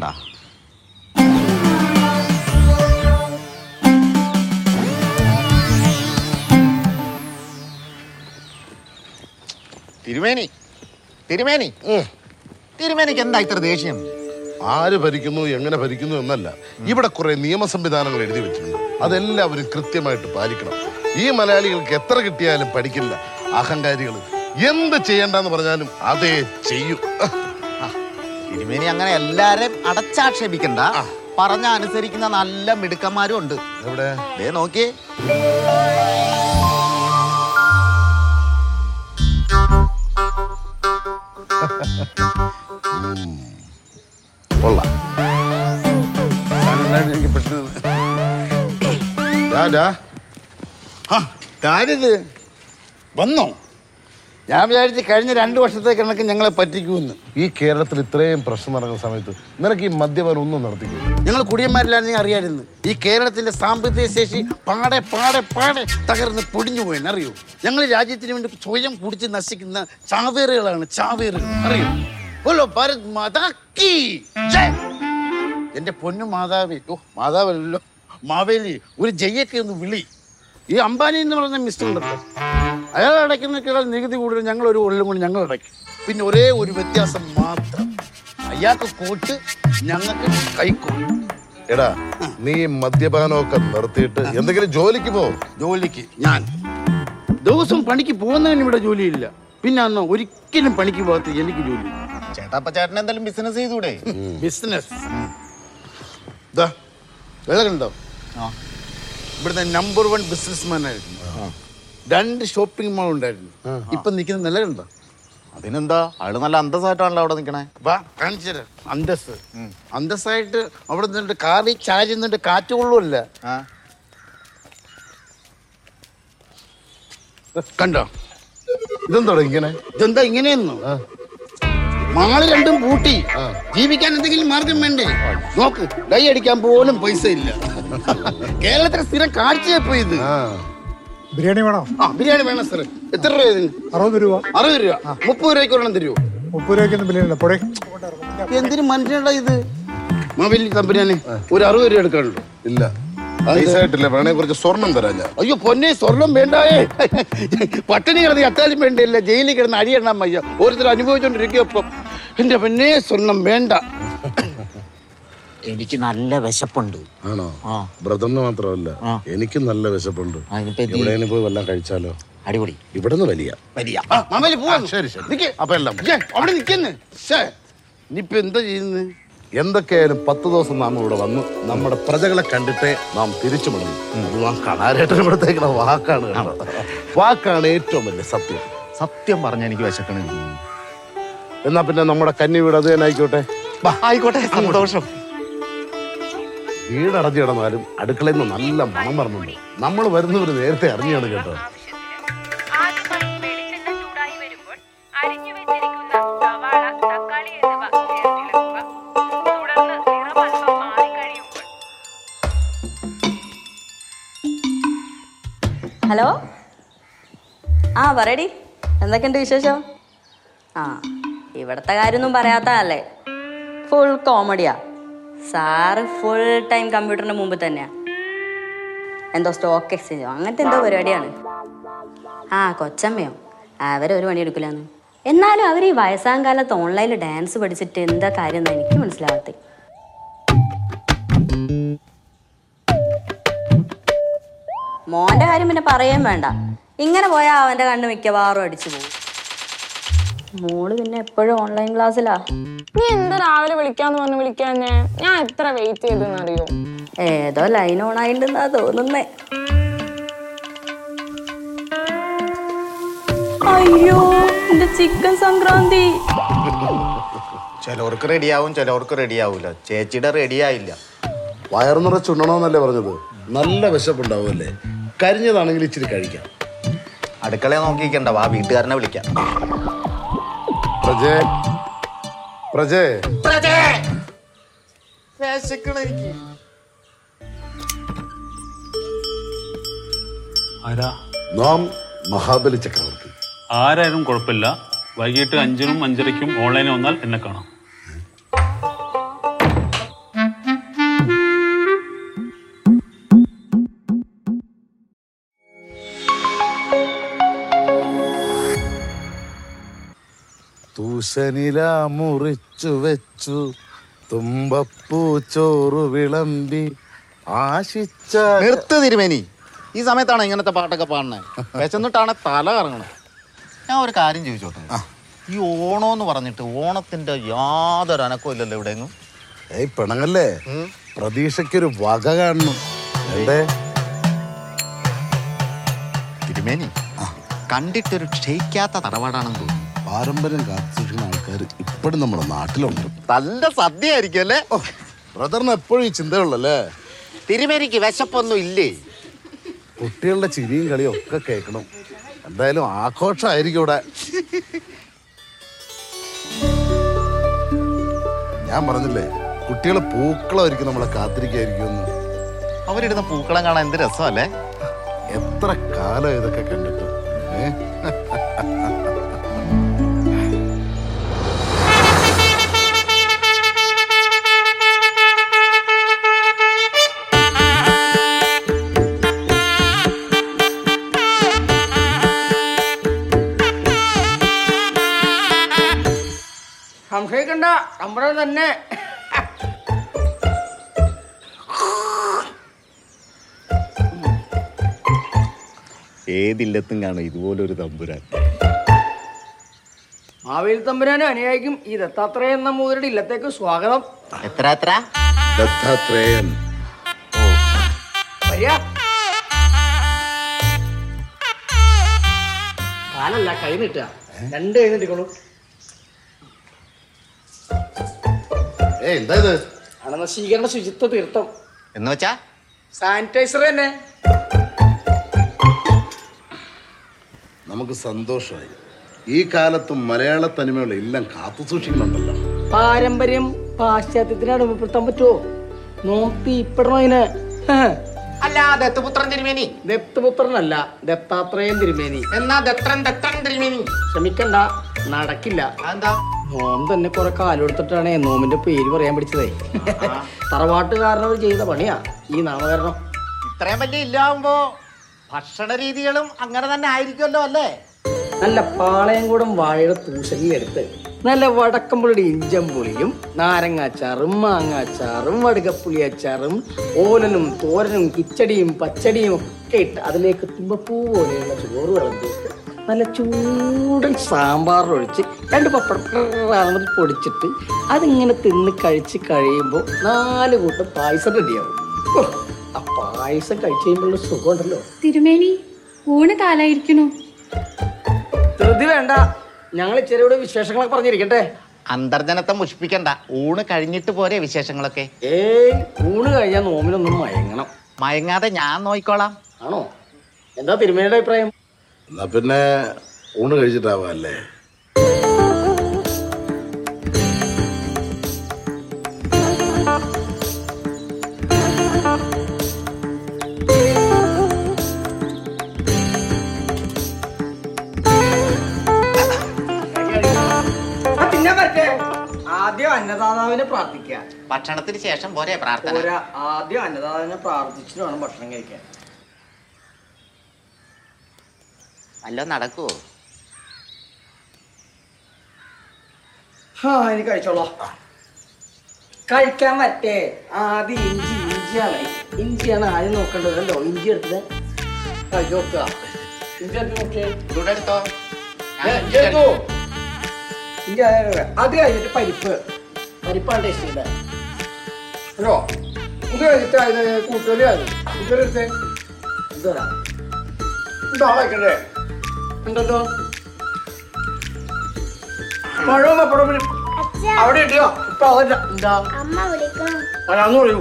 തിരുമേനി തിരുമേനി തിരുമേനിക്ക് എന്താ ഇത്ര ദേഷ്യം
ആര് ഭരിക്കുന്നു എങ്ങനെ ഭരിക്കുന്നു എന്നല്ല ഇവിടെ കുറെ നിയമ സംവിധാനങ്ങൾ എഴുതി വെച്ചിട്ടുണ്ട് അതെല്ലാവരും കൃത്യമായിട്ട് പാലിക്കണം ഈ മലയാളികൾക്ക് എത്ര കിട്ടിയാലും പഠിക്കില്ല അഹങ്കാരികൾ എന്ത് ചെയ്യണ്ടെന്ന് പറഞ്ഞാലും അതേ ചെയ്യും
തിരുമേനി അങ്ങനെ എല്ലാരെയും അടച്ചാക്ഷേപിക്കണ്ട പറഞ്ഞ അനുസരിക്കുന്ന നല്ല മിടുക്കന്മാരും ഉണ്ട്
എവിടെ
ദേ നോക്കിയേ
കൊള്ളാം എനിക്ക് പെട്ടെന്ന് ഡാ, ഡാ.
കാര്യത് വന്നോ ഞാൻ വിചാരിച്ച് കഴിഞ്ഞ രണ്ട് വർഷത്തെ കണക്ക് ഞങ്ങളെ പറ്റിക്കുമെന്ന്
ഈ കേരളത്തിൽ ഇത്രയും പ്രശ്നം നടക്കുന്ന സമയത്ത് നിനക്ക് ഈ മദ്യപാനം ഒന്നും നടത്തിക്കും
ഞങ്ങൾ കുടിയന്മാരിലാണ് ഞാൻ അറിയാമായിരുന്നു ഈ കേരളത്തിന്റെ സാമ്പത്തിക ശേഷി പാടെ പാടെ പാടെ തകർന്ന് പൊടിഞ്ഞു പോയെന്ന് അറിയൂ ഞങ്ങൾ രാജ്യത്തിന് വേണ്ടി സ്വയം കുടിച്ച് നശിക്കുന്ന ചാവേറുകളാണ് ചാവേറുകൾ അറിയൂ ബോലോ ഭാരത് മാതാ കീ ജയ്. എന്റെ പൊന്നു മാതാവേ ഓ മാതാവല്ലോ മാവേലി ഒരു ജയ്യൊക്കെ ഒന്ന് വിളി ഈ അംബാനി എന്ന് പറയുന്ന മിസ്റ്റർ ഉണ്ടല്ലോ അയാൾ അടയ്ക്കുന്നതിനേക്കാൾ നികുതി കൂടുതൽ ഞങ്ങൾ ഒരു കൊല്ലം കൊണ്ട് ഞങ്ങൾ അടയ്ക്കും പിന്നെ ഒരേ ഒരു വ്യത്യാസം മാത്രം അയാൾക്ക് കോട്ട് ഞങ്ങൾക്ക് കൈക്കോട്ട്
എടാ നീ മദ്യപാനമൊക്കെ നിർത്തിയിട്ട് എന്തെങ്കിലും ജോലിക്ക് പോ
ജോലിക്ക് ഞാൻ ദിവസം പണിക്ക് പോകുന്നതിന് ഇവിടെ ജോലിയില്ല പിന്നെ അന്ന് ഒരിക്കലും പണിക്ക് പോകാത്ത എനിക്ക് ജോലി
ചേട്ടാ അപ്പൊ ചേട്ടൻ എന്തെങ്കിലും ബിസിനസ് ചെയ്തൂടെ
ബിസിനസ് ഇതാ വിളകുണ്ടോ ഇവിടുത്തെ നമ്പർ വൺ ബിസിനസ്മാൻ ആയിരുന്നു രണ്ട് ഷോപ്പിംഗ് മാൾ ഉണ്ടായിരുന്നു ഇപ്പൊ നിൽക്കുന്ന നിലകളുണ്ടോ
അതിനെന്താ അയാള് നല്ല അന്തസ്സായിട്ടാണല്ലോ അവിടെ നിൽക്കണേ
വാ കാണിച്ചു തരാം അന്തസ് അന്തസ്സായിട്ട് അവിടെ നിന്നിട്ട് കാറിൽ ചാരി നിന്നിട്ട് കാറ്റ് കൊള്ളുമല്ല കണ്ടോ
ഇതെന്താ ഇങ്ങനെ
ഇതെന്താ ഇങ്ങനെയെന്നോ മാള് രണ്ടും പൂട്ടി ജീവിക്കാൻ എന്തെങ്കിലും മാർഗം വേണ്ടേ നോക്ക് ഡൈ അടിക്കാൻ പോലും പൈസ ഇല്ല കേരളത്തിലെ സ്ഥിരം കാഴ്ചയപ്പോ ഇത്
ബിരിയാണി വേണോ
ആ ബിരിയാണി വേണം സാർ എത്ര രൂപ ഇതിന്
അറുപത് രൂപ
അറുപത് രൂപ മുപ്പത് രൂപയ്ക്ക് ഒരെണ്ണം തരുമോ
മുപ്പത് രൂപയ്ക്കൊന്നും ബിരിയാണി പോടെ
എന്തിനു മനുഷ്യനുള്ള ഇത് മൊബൈൽ കമ്പനിയാണ് ഒരു അറുപത് രൂപ എടുക്കാനുള്ളൂ
ഇല്ല പൈസ ആയിട്ടില്ല വേണേ കുറച്ച് സ്വർണം തരാം ഞാൻ
അയ്യോ പൊന്നെ സ്വർണം വേണ്ടായേ പട്ടിണി കിടന്ന് അത്താലും വേണ്ടില്ല ജയിലിൽ കിടന്ന് അടിയെണ്ണാൻ വയ്യ ഓരോരുത്തർ അനുഭവിച്ചോണ്ടിരിക്കും എന്റെ പൊന്നെ സ്വർണം വേണ്ട
എനിക്ക് നല്ല വിശപ്പുണ്ട്
ആണോ ബ്രദറിന് മാത്രമല്ല എനിക്കും നല്ല വിശപ്പുണ്ട് എവിടെയെങ്കിലും പോയി വല്ലതും കഴിച്ചാലോ
അടിപൊളി
ഇവിടുന്ന് വലിയ
വലിയ
മാമല് പോവാ
ശരി ശരി
നിക്ക്.
അപ്പൊ എല്ലാം
ഛെ, അവിടെ നിൽക്കുന്നു ഇനിയിപ്പോ എന്താ ചെയ്യുന്നത്
എന്തൊക്കെയായാലും പത്ത് ദിവസം നാം ഇവിടെ വന്നു നമ്മുടെ പ്രജകളെ കണ്ടിട്ടേ നാം തിരിച്ചു മടങ്ങും അത് നാം കണാരേട്ടനപ്പെടുത്തേക്കുള്ള വാക്കാണ് കേട്ടോ. വാക്കാണ് ഏറ്റവും വലിയ സത്യം
സത്യം പറഞ്ഞ എനിക്ക് വിശക്കണ
എന്നാ പിന്നെ നമ്മുടെ കന്നി വീട് അത് തന്നെ ആയിക്കോട്ടെ
ആയിക്കോട്ടെ സന്തോഷം
വീടടഞ്ഞു കിടന്നാലും അടുക്കളയിൽ നിന്ന് നല്ല മണം പറഞ്ഞുണ്ട് നമ്മൾ വരുന്നവർ നേരത്തെ അറിഞ്ഞാണ് കേട്ടോ
ഹലോ ആ പറയടി എന്തൊക്കെയുണ്ട് വിശേഷം ആ ഇവിടുത്തെ കാര്യമൊന്നും പറയാത്തതല്ലേ ഫുൾ കോമഡിയാ സാറ് ഫുൾ ടൈം കമ്പ്യൂട്ടറിന് മുമ്പ് തന്നെയാ എന്തോ സ്റ്റോക്ക് എക്സ്ചേഞ്ചോ അങ്ങനത്തെ എന്തോ പരിപാടിയാണ് ആ കൊച്ചമ്മയോ അവരൊരു പണി എടുക്കില്ലാന്ന് എന്നാലും അവർ ഈ വയസ്സാം കാലത്ത് ഓൺലൈനിൽ ഡാൻസ് പഠിച്ചിട്ട് എന്താ കാര്യം എന്ന് എനിക്ക് മനസ്സിലാവാത്തേ മോന്റെ കാര്യം പിന്നെ പറയാൻ വേണ്ട ഇങ്ങനെ പോയാൽ അവന്റെ കണ്ണ് മിക്കവാറും അടിച്ചു പോകും മോള് പിന്നെ എപ്പോഴും ഓൺലൈൻ ക്ലാസ്സിലാ
നീ എന്താ രാവിലെ വിളിക്കാന്ന് പറഞ്ഞ് വിളിക്കാഞ്ഞേ ഞാൻ എത്ര വെയിറ്റ് ചെയ്തെന്ന് അറിയോ
ഏതോ ലൈൻ ഓൺ ആയിട്ടുണ്ടെന്നാ തോന്നുന്നേ അയ്യോ എന്റെ ചിക്കൻ സംക്രാന്തി
ചിലവർക്ക് റെഡിയാവും ചിലവർക്ക് റെഡിയാവൂല ചേച്ചിയുടെ റെഡിയായില്ല
വയറു നിറച്ചുണ്ണണമെന്നല്ലേ പറഞ്ഞത് നല്ല വിശപ്പുണ്ടാവുമല്ലേ കരിഞ്ഞതാണെങ്കിൽ ഇച്ചിരി കഴിക്കാം
അടുക്കളയെ നോക്കിക്കണ്ട വാ വീട്ടുകാരനെ വിളിക്കാം
പ്രജേ പ്രജേ
ആരാ
നാം മഹാബലി ചക്രവർത്തി
ആരായാലും കുഴപ്പമില്ല വൈകിട്ട് അഞ്ചിനും അഞ്ചരയ്ക്കും ഓൺലൈനിൽ വന്നാൽ എന്നെ കാണാം
തൂശനില മുറിച്ചു വെച്ചു തുമ്പപ്പൂ ചോറ് വിളമ്പി ആശിച്ച
നിർത്ത് തിരുമേനി ഈ സമയത്താണ് ഇങ്ങനത്തെ പാട്ടൊക്കെ പാടുന്നത് വിശന്നിട്ടാണ് തല കറങ്ങണത് ഞാൻ ഒരു കാര്യം ചോദിച്ചോട്ടെ ഈ ഓണം എന്ന് പറഞ്ഞിട്ട് ഓണത്തിന്റെ യാതൊരു അനക്കവും ഇല്ലല്ലോ ഇവിടെ എങ്ങും
ഏയ് പിണങ്ങല്ലേ പ്രതീക്ഷയ്ക്കൊരു വക കാണണം എന്തേ
തിരുമേനി കണ്ടിട്ടൊരു ക്ഷയിക്കാത്ത തറവാടാണെന്ന് തോന്നുന്നു
പാരമ്പര്യം കാത്തുസൂക്ഷിക്കുന്ന ആൾക്കാർ ഇപ്പോഴും നമ്മുടെ നാട്ടിലുണ്ട്
നല്ല സദ്യ ആയിരിക്കും അല്ലേ
ബ്രദറിന് എപ്പോഴും ഈ ചിന്തയുള്ളല്ലേ
തിരുമേനിക്ക് വിശപ്പൊന്നും ഇല്ലേ
കുട്ടികളുടെ ചിരിയും കളിയും ഒക്കെ കേൾക്കണം എന്തായാലും ആഘോഷമായിരിക്കും ഇവിടെ ഞാൻ പറഞ്ഞില്ലേ കുട്ടികളെ പൂക്കളമായിരിക്കും നമ്മളെ കാത്തിരിക്കായിരിക്കുമെന്ന്
അവരിടുന്ന പൂക്കളം കാണാൻ എന്ത് രസമല്ലേ
എത്ര കാലം ഇതൊക്കെ കണ്ടിട്ട് ഏ?
സംശയിക്കണ്ട നമ്മുടെ തന്നെ
ഏതില്ലത്തും കാണും ഇതുപോലൊരു തമ്പുരാൻ
മാവേലി തമ്പുരാനും അനുയായിക്കും ഈ ദത്താത്രേയ എന്ന മൂവരുടെ ഇല്ലത്തേക്ക് സ്വാഗതം
എത്ര എത്ര
ദത്താത്രേയൻ
വരിക കാലല്ല കൈ നീട്ടുക രണ്ട് കൈ നീട്ടിക്കോളൂ
ഏ എന്താ ഇത്
അണനശീകരണ ശുചിത്വ തീർത്ഥം
എന്ന് വെച്ചാ
സാനിറ്റൈസർ തന്നെ
നമുക്ക് സന്തോഷമായി ഈ കാലത്തും മലയാള തനിമയുള്ള എല്ലാം കാത്തു സൂക്ഷിക്കുന്നുണ്ടല്ലോ
പാരമ്പര്യം പാശ്ചാത്യത്തിന് അടിമപ്പെടുത്താൻ പറ്റുമോ നോക്കി ഇപ്പടണോ അതിനെ
അല്ല ദത്തുപുത്രൻ തിരുമേനി
ദത്തപുത്രനല്ല ദത്താത്രേയൻ തിരുമേനി
എന്നാ ദത്രൻ ദത്രൻ തിരുമേനി
ക്ഷമിക്കണ്ട നടക്കില്ല
എന്താ
നോം തന്നെ കുറെ കാലെടുത്തിട്ടാണ് നോമിന്റെ പേര് പറയാൻ പഠിച്ചതേ തറവാട്ടുകാരനവർ ചെയ്ത പണിയാ ഈ നാമകരണം
ഇത്രയും വലിയ ഇല്ലാവുമ്പോ ഭക്ഷണ രീതികളും അങ്ങനെ തന്നെ ആയിരിക്കുമല്ലോ അല്ലേ
നല്ല പാളയംകൂടം വാഴയുടെ തൂശലിലെടുത്ത് നല്ല വടക്കമ്പുളിയുടെ ഇഞ്ചമ്പുളിയും നാരങ്ങാച്ചാറും മാങ്ങാച്ചാറും വടുകപ്പുളി അച്ചാറും ഓലനും തോരനും കിച്ചടിയും പച്ചടിയും ഒക്കെ ഇട്ട് അതിലേക്ക് തുമ്പപ്പൂ പോലെയുള്ള ചോറ് വിളമ്പിയിട്ട് നല്ല ചൂടൻ സാമ്പാറിലൊഴിച്ച് രണ്ട് പപ്പടം പ്രാമതി പൊടിച്ചിട്ട് അതിങ്ങനെ തിന്ന് കഴിച്ച് കഴിയുമ്പോൾ നാല് കൂട്ടം പായസം റെഡിയാവും ഓ, ആ പായസം കഴിച്ച് കഴിയുമ്പോഴുള്ള സുഖമുണ്ടല്ലോ
തിരുമേനി ഊണ് കാലായിരിക്കണു
ധൃതി വേണ്ട ഞങ്ങൾ ഇച്ചിരി കൂടെ വിശേഷങ്ങളൊക്കെ പറഞ്ഞിരിക്കട്ടെ
അന്തർജനത്തെ മുഷിപ്പിക്കണ്ട ഊണ് കഴിഞ്ഞിട്ട് പോരെ വിശേഷങ്ങളൊക്കെ
ഏയ് ഊണ് കഴിഞ്ഞാൽ നോമിനൊന്നും മയങ്ങണം
മയങ്ങാതെ ഞാൻ നോക്കിക്കോളാം
ആണോ എന്താ തിരുമേനിയുടെ അഭിപ്രായം
എന്നാ പിന്നെ ഊണ് കഴിച്ചിട്ടാവാ അല്ലേ
ആ, തിന്നാൻ പറ്റേ ആദ്യം അന്നദാതാവിനെ പ്രാർത്ഥിക്കുക
ഭക്ഷണത്തിന് ശേഷം പോരെ പ്രാർത്ഥന
പോരാ ആദ്യം അന്നദാതാവിനെ പ്രാർത്ഥിച്ചിട്ട് വേണം ഭക്ഷണം കഴിക്കാൻ
അല്ല നടക്കുവോ
ആ ഇനി കഴിച്ചോളാം കഴിക്കാൻ പറ്റേ ആദ്യം ഇഞ്ചി ഇഞ്ചിയാണ് ഇഞ്ചിയാണ് ആദ്യം നോക്കേണ്ടത് കണ്ടോ ഇഞ്ചി എടുത്തത് കഴിച്ചു നോക്കുക ഇഞ്ചി എടുത്ത് നോക്കിയേ
ഇവിടെ എടുത്തോ
ഏ, ഇഞ്ചി എടുത്തോ ഇഞ്ചി അതെ അത് കഴിഞ്ഞിട്ട് പരിപ്പ് പരിപ്പാണ് ടേസ്റ്റ് ചെയ്തത് ഹലോ ഇത് കഴിഞ്ഞിട്ട് അതിന് കൂട്ടുകറി ആയിരുന്നു കൂട്ടുകറി എടുത്തേ എന്താ എന്താ വയ്ക്കണ്ടേ എന്തോ പഴവും പപ്പടവും പിന്നെ അവിടെ ഇട്ടോ ഇപ്പൊ അതല്ല എന്താ
അമ്മ വിളിക്കണം
അതാന്ന് പറയൂ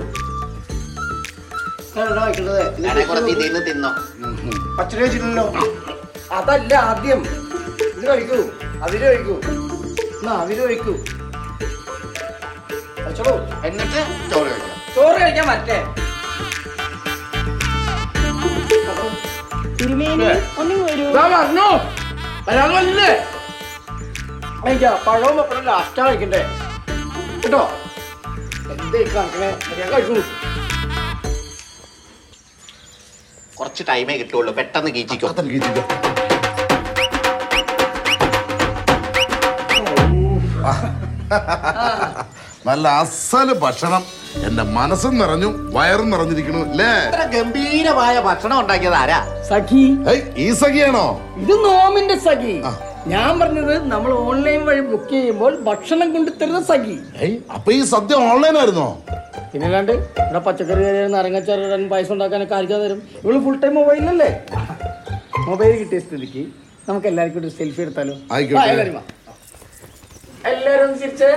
എന്താ വയ്ക്കേണ്ടത്
ഞാനെ കുറച്ച് ഇതിന്ന് തിന്നോ
പച്ചടി വെച്ചിട്ടുണ്ടല്ലോ അതല്ല ആദ്യം ഇത് കഴിക്കൂ അതില് കഴിക്കൂ എന്നാ അതില് കഴിക്കൂ കഴിച്ചോളൂ
എന്നിട്ട് ചോറ് കഴിക്കാം
ചോറ് കഴിക്കാൻ പറ്റേ ഇതാ വരണു വരാൻ വന്നില്ലേ കഴിക്കാം പഴവും പപ്പടം ലാസ്റ്റാ കഴിക്കണ്ടേ കേട്ടോ എന്തേ കാണിക്കണേ ഞാൻ കഴിക്കൂ
കുറച്ച് ടൈമേ കിട്ടുള്ളൂ പെട്ടെന്ന് കീച്ചിക്കോ
നല്ല അസല് ഭക്ഷണം എന്റെ മനസ്സും നിറഞ്ഞു വയറും നിറഞ്ഞിരിക്കണു അല്ലേ
ഇത്ര ഗംഭീരമായ ഭക്ഷണം ഉണ്ടാക്കിയത് ആരാ
സഖി
ഏയ്, ഈ സഖിയാണോ
ഇത് നോമിന്റെ സഖി ഞാൻ പറഞ്ഞത് നമ്മൾ ഓൺലൈൻ വഴി ബുക്ക് ചെയ്യുമ്പോൾ ഭക്ഷണം കൊണ്ടുതരുന്ന സഖി
ഏയ്, അപ്പൊ ഈ സദ്യ ഓൺലൈൻ ആയിരുന്നോ
പിന്നെ അല്ലാണ്ട് ഇവിടെ പച്ചക്കറി കറിയാൻ നാരങ്ങാച്ചാറ് ഇടാൻ പായസം ഉണ്ടാക്കാനൊക്കെ ആർക്കാ തരും ഇവള് ഫുൾ ടൈം മൊബൈലല്ലേ മൊബൈൽ കിട്ടിയ സ്ഥിതിക്ക് നമുക്ക് എല്ലാവർക്കും ഒരു സെൽഫി എടുത്താലോ
ആയിക്കോട്ടെ.
ആ, എല്ലാവരും വാ. എല്ലാവരും ഒന്ന് ചിരിച്ചേ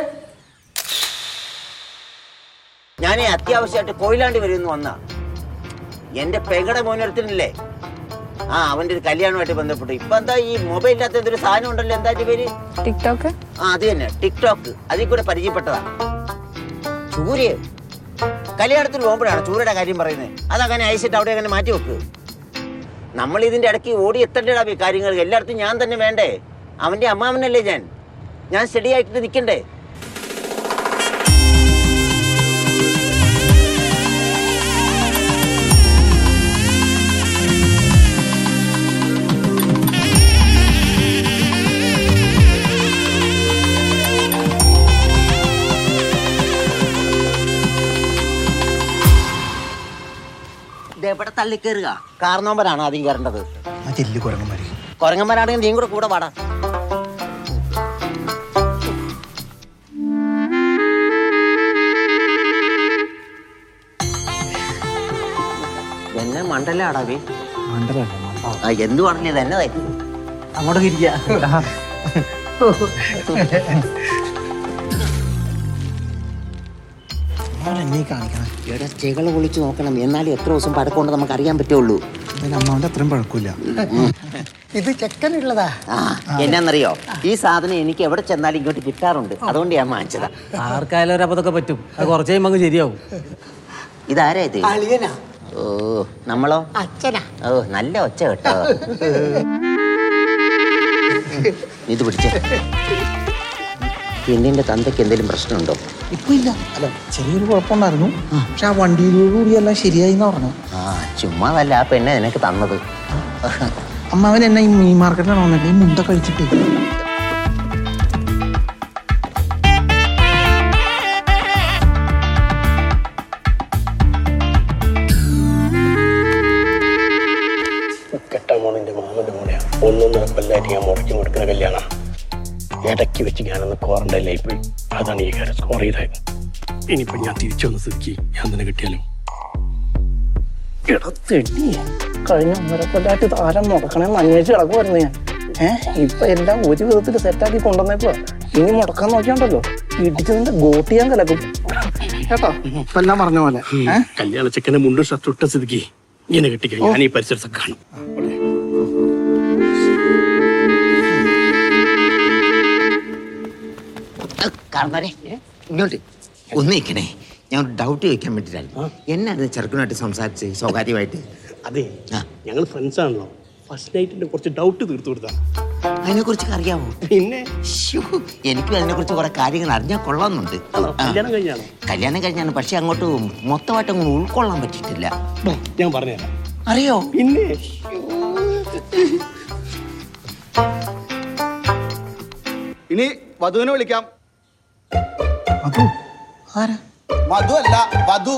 ഞാൻ അത്യാവശ്യമായിട്ട് കൊയിലാണ്ടി വരുമെന്ന് വന്ന എന്റെ പെങ്ങടെ മോനൊരുത്തനില്ലേ ആ അവന്റെ ഒരു കല്യാണമായിട്ട് ബന്ധപ്പെട്ടു ഇപ്പൊ എന്താ ഈ മൊബൈലിനകത്ത് എന്തൊരു സാധനം ഉണ്ടല്ലോ എന്താ അതിന്റെ പേര്
ടിക്ടോക്ക്
ആ അത് തന്നെ ടിക്ടോക്ക് അതിൽ കൂടെ പരിചയപ്പെട്ടതാ സൂര്യ കല്യാണത്തിന് പോകുമ്പോഴാണ് സൂര്യയുടെ കാര്യം പറയുന്നത് അതങ്ങനെ അയച്ചിട്ട് അവിടെ അങ്ങനെ മാറ്റി വെക്ക് നമ്മൾ ഇതിന്റെ ഇടയ്ക്ക് ഓടി എത്തേണ്ടടാ ഈ കാര്യങ്ങൾ എല്ലായിടത്തും ഞാൻ തന്നെ വേണ്ടേ അവന്റെ അമ്മാവനല്ലേ ഞാൻ ഞാൻ സ്റ്റഡി ആയിട്ട് നിൽക്കണ്ടേ ഇതെവിടെ തള്ളിക്കയറുക കാർന്നോമ്പരാണ് ആദ്യം കയറേണ്ടത്
ആ ചെല്ലു കുരങ്ങന്മാര്
കുരങ്ങന്മാരാണെങ്കിൽ നീ കൂടെ കൂടെ പാടാ എന്നെ മണ്ടലാടാവേ ആ എന്തുവാണല്ലേ ഇത് എന്നതായി
അങ്ങോട്ട് തിരിക്കുക എന്നെ കാണിക്കണം
ഇവിടെ ചെകള് പൊളിച്ച് നോക്കണം എന്നാലും എത്ര ദിവസം പഴക്കമുണ്ട് നമുക്ക് അറിയാൻ പറ്റുള്ളൂ
ഇതിന് അമ്മാവന്റെ അത്രയും പഴക്കൂല ഇത് ചെക്കനുള്ളതാ
ആ എന്നാന്നറിയോ ഈ സാധനം എനിക്ക് എവിടെ ചെന്നാലും ഇങ്ങോട്ട് കിട്ടാറുണ്ട് അതുകൊണ്ട് ഞാൻ വാങ്ങിച്ചതാ
ആർക്കായാലും ഒരു അബദ്ധമൊക്കെ പറ്റും അത് കുറച്ച് കഴിയുമ്പോൾ അങ്ങ് ശരിയാവും
ഇതാരാ ഇത്
അളിയനാ
ഓ നമ്മളോ
അച്ഛനാ
ഓ നല്ല ഒച്ച കേട്ടോ ഇത് പിടിച്ചേ പെണ്ണിന്റെ തന്തയ്ക്ക് എന്തെങ്കിലും പ്രശ്നമുണ്ടോ
ഇപ്പൊ ഇല്ല അല്ല ചെറിയൊരു കുഴപ്പമുണ്ടായിരുന്നു പക്ഷെ ആ വണ്ടിയിലോടുകൂടി എല്ലാം ശരിയായി എന്ന് പറഞ്ഞു
ആ ചുമ്മാതല്ല ആ പെണ്ണെ നിനക്ക് തന്നത്
അമ്മാവൻ എന്നെ ഈ മീൻ മാർക്കറ്റിലാണ് വന്നിട്ട് ഈ മുണ്ട കഴിച്ചിട്ട്
കെട്ടാൻ മോണിന്റെ മാമന്റെ മോനെയാ ഒന്നൊന്നര കൊല്ലായിട്ട് ഞാൻ മുടക്കി കൊടുക്കുന്ന കല്യാണം ഇടയ്ക്ക് വെച്ച് ഞാനൊന്ന് ക്വാറന്റൈനിലായി പോയി അതാണ് ഈ കാര്യം സ്കോർ ചെയ്തത് ഇനിയിപ്പോ ഞാൻ തിരിച്ചു വന്ന് സ്ഥിതിക്ക് ഞാൻ തന്നെ കിട്ടിയാലോ ഇടത്തെടി കഴിഞ്ഞ ഒന്നര കൊല്ലായിട്ട് താരം മുടക്കണേന്ന് അന്വേഷിച്ച് കിടക്കുമായിരുന്നു ഞാൻ ഏഹ് ഇപ്പൊ എല്ലാം ഒരു വിധത്തിൽ സെറ്റാക്കി കൊണ്ടുവന്നേക്കോ ഇനി മുടക്കാൻ നോക്കിയാണ്ടല്ലോ ഇടിച്ചതിന്റെ ഗോട്ടി ഞാൻ കലക്കും കേട്ടോ
ഇപ്പൊ എല്ലാം പറഞ്ഞ പോലെ
കല്യാണ ചെക്കന്റെ മുണ്ടും ഷർട്ട് ഇട്ട സ്ഥിതിക്ക് ഇങ്ങനെ കിട്ടിക്കഴിഞ്ഞാൽ ഞാൻ ഈ പരിസരത്തൊക്കെ കാണും
കാരണവരെ ഇങ്ങോട്ട് ഒന്ന് നിൽക്കണേ ഞാൻ ഡൗട്ട് ചോദിക്കാൻ വേണ്ടിയിട്ടാണ് എന്നാണ് ചെറുക്കനായിട്ട് സംസാരിച്ച് സ്വകാര്യമായിട്ട്
അതെ ഞങ്ങൾ ഫ്രണ്ട്സ് ആണല്ലോ ഫസ്റ്റ് നൈറ്റിന്റെ കുറച്ച് ഡൗട്ട് തീർത്തു കൊടുത്താ
അതിനെ കുറിച്ച് അറിയാമോ
പിന്നെ
എനിക്കും അതിനെ കുറിച്ച് കുറെ കാര്യങ്ങൾ അറിഞ്ഞാൽ കൊള്ളാമെന്നുണ്ട് ആ.
കല്യാണം കഴിഞ്ഞാണോ
കല്യാണം കഴിഞ്ഞാണ് പക്ഷെ അങ്ങോട്ട് മൊത്തമായിട്ട് അങ്ങ് ഉൾക്കൊള്ളാൻ പറ്റിയിട്ടില്ല
ഞാൻ പറഞ്ഞുതരാം
അറിയോ
പിന്നെ
ഇനി വധുവിനെ വിളിക്കാം
ആരാ
മധു അല്ല വധു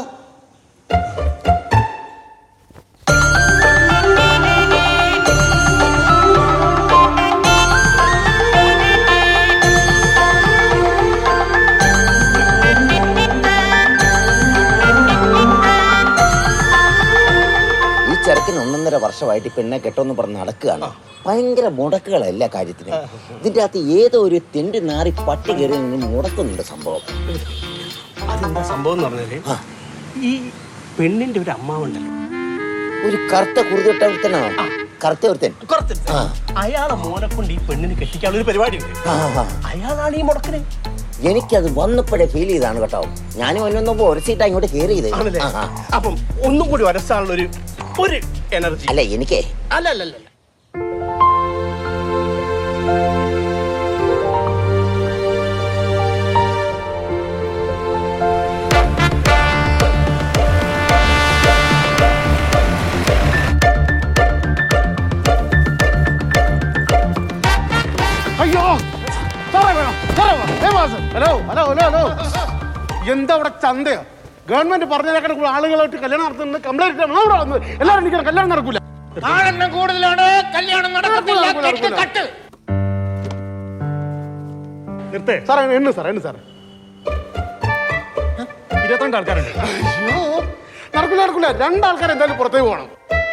ഈ ചെറുക്കിന് ഒന്നൊന്നര വർഷമായിട്ട് ഈ പെണ്ണെ കെട്ടോന്ന് പറഞ്ഞ് നടക്കുകയാണ് ഭയങ്കര മുടക്കുകളാ എല്ലാ കാര്യത്തിനും ഇതിന്റെ അകത്ത് ഏതോ ഒരു തെണ്ടി നാറി പട്ടി കയറി നിന്ന് മുടക്കുന്നുണ്ട് സംഭവം
അതെന്താ സംഭവം എന്ന് പറഞ്ഞാല് ഈ പെണ്ണിന്റെ ഒരു അമ്മാവുണ്ടല്ലോ
ഒരു കറുത്ത കുറുതൊട്ട ഒരുത്തനോ കറുത്ത ഒരുത്തൻ ആ.
അയാളെ മോനെ കൊണ്ട് ഈ പെണ്ണിന് കെട്ടിക്കാനുള്ള ഒരു പരിപാടി ഉണ്ട്
ആ, ആ.
അയാളാണ് ഈ മുടക്കിന്
എനിക്കത് വന്നപ്പോഴേ ഫീൽ ചെയ്താണ് കേട്ടോ ഞാനും വന്നപ്പോ ഒരു സീറ്റാ ഇങ്ങോട്ട് കയറിയത്
ആണല്ലേ
ആ, ആ.
അപ്പം ഒന്നും കൂടി വരച്ചാനുള്ള ഒരു ഒരു എനർജി
അല്ല എനിക്കേ
അല്ല അല്ല അല്ല
അയ്യോ സാറേ വേണം സാറേ വേണം ഏ മാസം ഹലോ ഹലോ ഹലോ ഹലോ എന്താ അവിടെ ചന്തയോ ഗവൺമെന്റ് പറഞ്ഞതിനേക്കാൾ കൂടുതൽ ആളുകളായിട്ട് കല്യാണം നടത്തുന്നത് കംപ്ലൈന്റ് അവിടെ വന്ന് എല്ലാവരും നിൽക്കണം കല്യാണം നടക്കൂല
ആളെണ്ണം കൂടുതലാണ് കല്യാണം നടക്കത്തില്ല കെട്ട് കട്ട്
നിർത്തേ സാറേ എണ്ണു സാറേ എണ്ണു സാറേ
ഇരുപത്തിരണ്ട് ആൾക്കാരുണ്ട്
അയ്യോ നടക്കൂല നടക്കൂല രണ്ടാൾക്കാർ എന്തായാലും പുറത്തേക്ക് പോകണം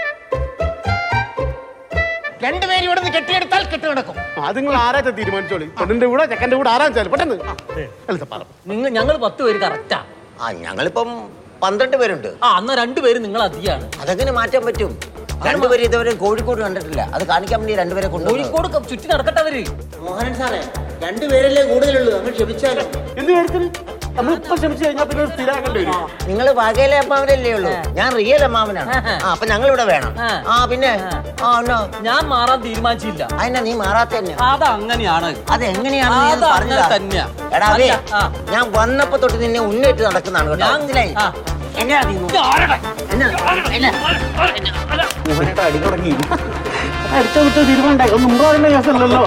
രണ്ടുപേരും ഇവിടെ നിന്ന് കെട്ടിയെടുത്താൽ കെട്ട് നടക്കും
അത് നിങ്ങൾ ആരാച്ചാ തീരുമാനിച്ചോളി പെണ്ണിന്റെ കൂടെ ചെക്കന്റെ കൂടെ ആരാച്ചാലും പെട്ടെന്ന് ആ, അല്ല സാർ, പറ
നിങ്ങൾ ഞങ്ങൾ പത്ത് പേര് കറക്റ്റാ
ആ ഞങ്ങളിപ്പം പന്ത്രണ്ട് പേരുണ്ട്
ആ എന്നാ രണ്ടുപേര് നിങ്ങൾ അധികമാണ്
അതെങ്ങനെ മാറ്റാൻ പറ്റും രണ്ടുപേരും ഇതുവരെ കോഴിക്കോട് കണ്ടിട്ടില്ല അത് കാണിക്കാൻ വേണ്ടി രണ്ടുപേരെ കൊണ്ട്
കോഴിക്കോട് ക- ചുറ്റി നടക്കട്ടെ അവര്
മോഹനൻ സാറേ രണ്ടുപേരല്ലേ കൂടുതലുള്ളൂ അങ്ങ് ക്ഷമിച്ചാലോ
എന്ത് കാര്യത്തിന് നമ്മൾ ഇപ്പൊ ശ്രമിച്ചു കഴിഞ്ഞാൽ പിന്നെ ഒരു സ്ഥിരാക്കേണ്ടി വരും
നിങ്ങൾ വകയിലെ അമ്മാവനല്ലേ ഉള്ളൂ ഞാൻ റിയൽ അമ്മാവനാണ് ആ അപ്പൊ ഞങ്ങൾ ഇവിടെ വേണം ആ പിന്നെ ആ എന്നാ
ഞാൻ മാറാൻ തീരുമാനിച്ചില്ല
അതിനാ നീ മാറാത്ത തന്നെ
അത് അങ്ങനെയാണ്
അത് എങ്ങനെയാണ് നീ
അത്
അത്
അങ്ങനെ
പറഞ്ഞതാ?
തന്നെയാ
എടാ അതേ
അല്ല, ആ.
ഞാൻ വന്നപ്പോ തൊട്ട് നിന്നെ ഉന്നയിട്ട് നടക്കുന്നതാണ് കേട്ടോ മനസ്സിലായി എന്നാ നീ നോ- എന്നാ? എന്നാ? ഇവനോട് അടി തുടങ്ങി
അടിച്ച വിട്ട് തീരുമാനം ഒന്നും പറയുന്ന കേസല്ലല്ലോ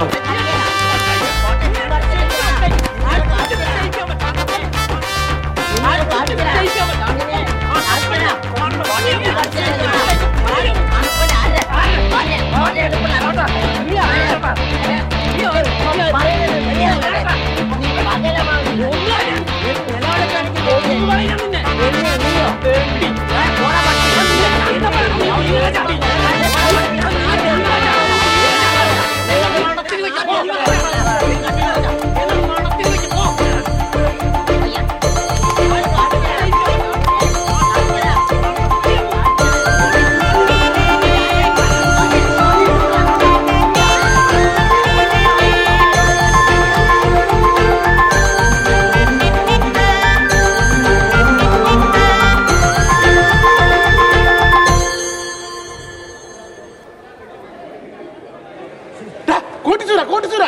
കോട്ടിച്ചൂര കോട്ടിച്ചൂര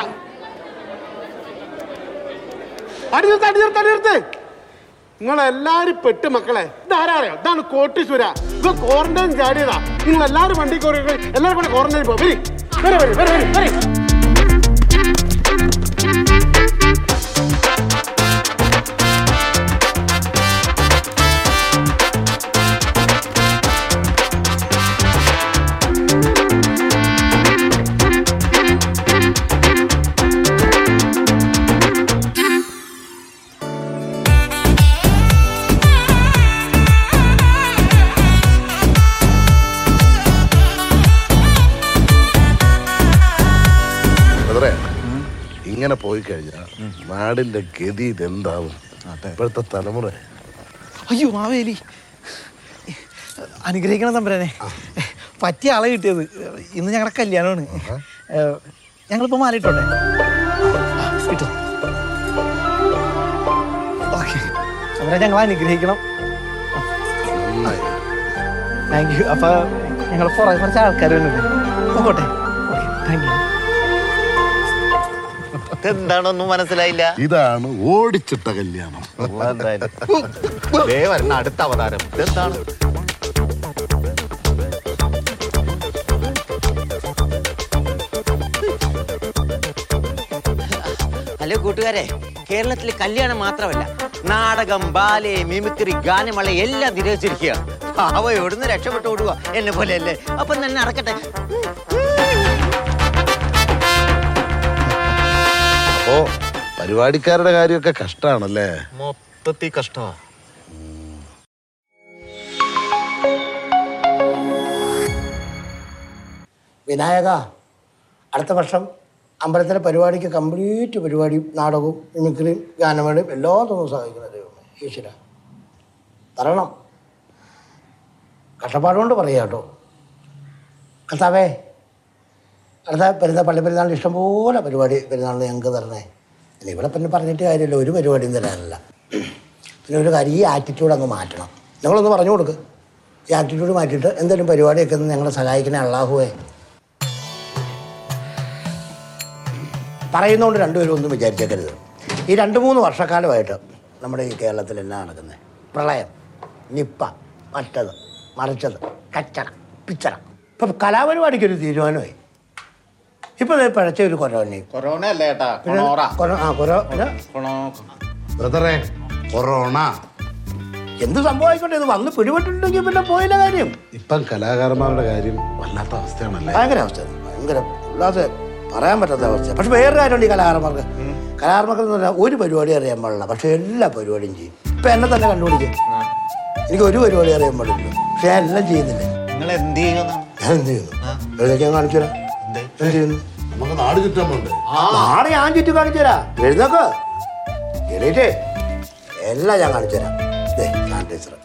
അടി നിർത്ത് അടി നിർത്ത് അടി നിർത്ത് നിങ്ങളെല്ലാരും പെട്ട് മക്കളെ ഇതാരാ അറിയോ ഇതാണ് കോട്ടിച്ചൂര ഇത് ക്വാറന്റൈൻ ചാടിയതാ നിങ്ങൾ എല്ലാരും വണ്ടി കയറി എല്ലാരും കൂടെ ക്വാറന്റൈൻ പോകും വരി വരെ വരി വരെ വരി വരി
ബ്രദറെ, ഇങ്ങനെ പോയി കഴിഞ്ഞാൽ നാടിന്റെ ഗതി ഇതെന്താവും ഇപ്പോഴത്തെ തലമുറ
അയ്യോ മാവേലി അനുഗ്രഹിക്കണം തമ്പുരാനെ പറ്റിയ ആളെ കിട്ടിയത് ഇന്ന് ഞങ്ങളുടെ കല്യാണമാണ് ഏഹ്, ഞങ്ങളിപ്പോ മാറിയിട്ടോട്ടെ കിട്ടും ഓക്കെ തമ്പുരാൻ ഞങ്ങൾ അനുഗ്രഹിക്കണം താങ്ക് യു അപ്പൊ ഞങ്ങൾ പുറകെ കുറച്ച് ആൾക്കാർ വരുന്നുണ്ട് പോകട്ടെ ഓക്കെ താങ്ക് യു
എന്താണൊന്നും മനസ്സിലായില്ല
ഇതാണ് ഓടിച്ചിട്ട കല്യാണം
ദേ വരുന്ന അടുത്ത അവതാരം ഇതെന്താണ്
ഹലോ കൂട്ടുകാരെ കേരളത്തിൽ കല്യാണം മാത്രമല്ല നാടകം ബാലെ മിമിക്രി ഗാനമേള എല്ലാം നിരോധിച്ചിരിക്കുക അവ എവിടുന്ന് രക്ഷപ്പെട്ടു ഓടുക എന്നെ പോലെയല്ലേ അപ്പം തന്നെ നടക്കട്ടെ
അപ്പോ പരിപാടിക്കാരുടെ കാര്യമൊക്കെ കഷ്ടാണല്ലേ
മൊത്തത്തിൽ കഷ്ടമാ
വിനായക അടുത്ത വർഷം അമ്പലത്തിലെ പരിപാടിക്ക് കംപ്ലീറ്റ് പരിപാടിയും നാടകവും മിമിക്രിയും ഗാനമേളയും എല്ലാം തോന്നുന്നു സഹായിക്കുന്ന ദൈവമേ ഈശ്വര തരണം കഷ്ടപ്പാടുകൊണ്ട് പറയാ കേട്ടോ കർത്താവേ അടുത്ത പെരുന്ന പള്ളി പെരുന്നാളിന് ഇഷ്ടംപോലെ പരിപാടി പെരുന്നാളിന് ഞങ്ങൾക്ക് തരണേ ഇനി ഇവിടെ പിന്നെ പറഞ്ഞിട്ട് കാര്യമില്ല ഒരു പരിപാടിയും തരാനില്ല പിന്നെ ഒരു കാര്യം ഈ ആറ്റിറ്റ്യൂഡ് അങ്ങ് മാറ്റണം നിങ്ങളൊന്ന് പറഞ്ഞു കൊടുക്ക് ഈ ആറ്റിറ്റ്യൂഡ് മാറ്റിയിട്ട് എന്തെങ്കിലും പരിപാടിയൊക്കെ ഒന്ന് ഞങ്ങളെ സഹായിക്കണേ അള്ളാഹുവേ പറയുന്നതുകൊണ്ട് രണ്ടുപേരും ഒന്നും വിചാരിച്ചേക്കരുത് ഈ രണ്ട് മൂന്ന് വർഷക്കാലമായിട്ട് നമ്മുടെ ഈ കേരളത്തിൽ എന്നാ നടക്കുന്നത് പ്രളയം നിപ്പ മറ്റത് മറിച്ചത് കച്ചറ പിച്ചറ ഇപ്പം കലാപരിപാടിക്കൊരു തീരുമാനമായി ഇപ്പം ദേ പിഴച്ച ഒരു കൊറോണയും
കൊറോണ അല്ല ഏട്ടാ
പിന്നെ കൊറോ- ആ കൊറോ പിന്നെ
ബ്രദറെ കൊറോണ
എന്ത് സംഭവമായിക്കോട്ടെ ഇത് വന്ന് പിടിപെട്ടിട്ടുണ്ടെങ്കിൽ പിന്നെ പോയില്ല കാര്യം
ഇപ്പം കലാകാരന്മാരുടെ കാര്യം വല്ലാത്ത അവസ്ഥയാണല്ലേ
ഭയങ്കര അവസ്ഥ ഭയങ്കര അല്ലാതെ പറയാൻ പറ്റാത്ത അവസ്ഥ പക്ഷെ വേറെ കാര്യമുണ്ട് ഈ കലാകാരന്മാർക്ക് കലാകാരന്മാർക്ക് എന്ന് പറഞ്ഞാൽ ഒരു പരിപാടി അറിയാൻ പാടില്ല പക്ഷെ എല്ലാ പരിപാടിയും ചെയ്യും ഇപ്പൊ എന്നെ തന്നെ കണ്ടുപിടിക്കും എനിക്ക് ഒരു പരിപാടി അറിയാൻ പാടില്ല പക്ഷെ ഞാൻ എല്ലാം ചെയ്യുന്നില്ലേ
നിങ്ങൾ എന്ത് ചെയ്യുന്ന
ഞാൻ എന്ത് ചെയ്യുന്നു എഴുന്നേക്കാൻ കാണിച്ചു തരാം എന്ത് ചെയ്യുന്നു
നമുക്ക് നാട് ചുറ്റാൻ പോണ്ടേ
നാളെ ഞാൻ ചുറ്റി കാണിച്ചു തരാം എഴുന്നേക്ക് എണീറ്റേ എല്ലാം ഞാൻ കാണിച്ചു തരാം ദേ സാനിറ്റൈസർ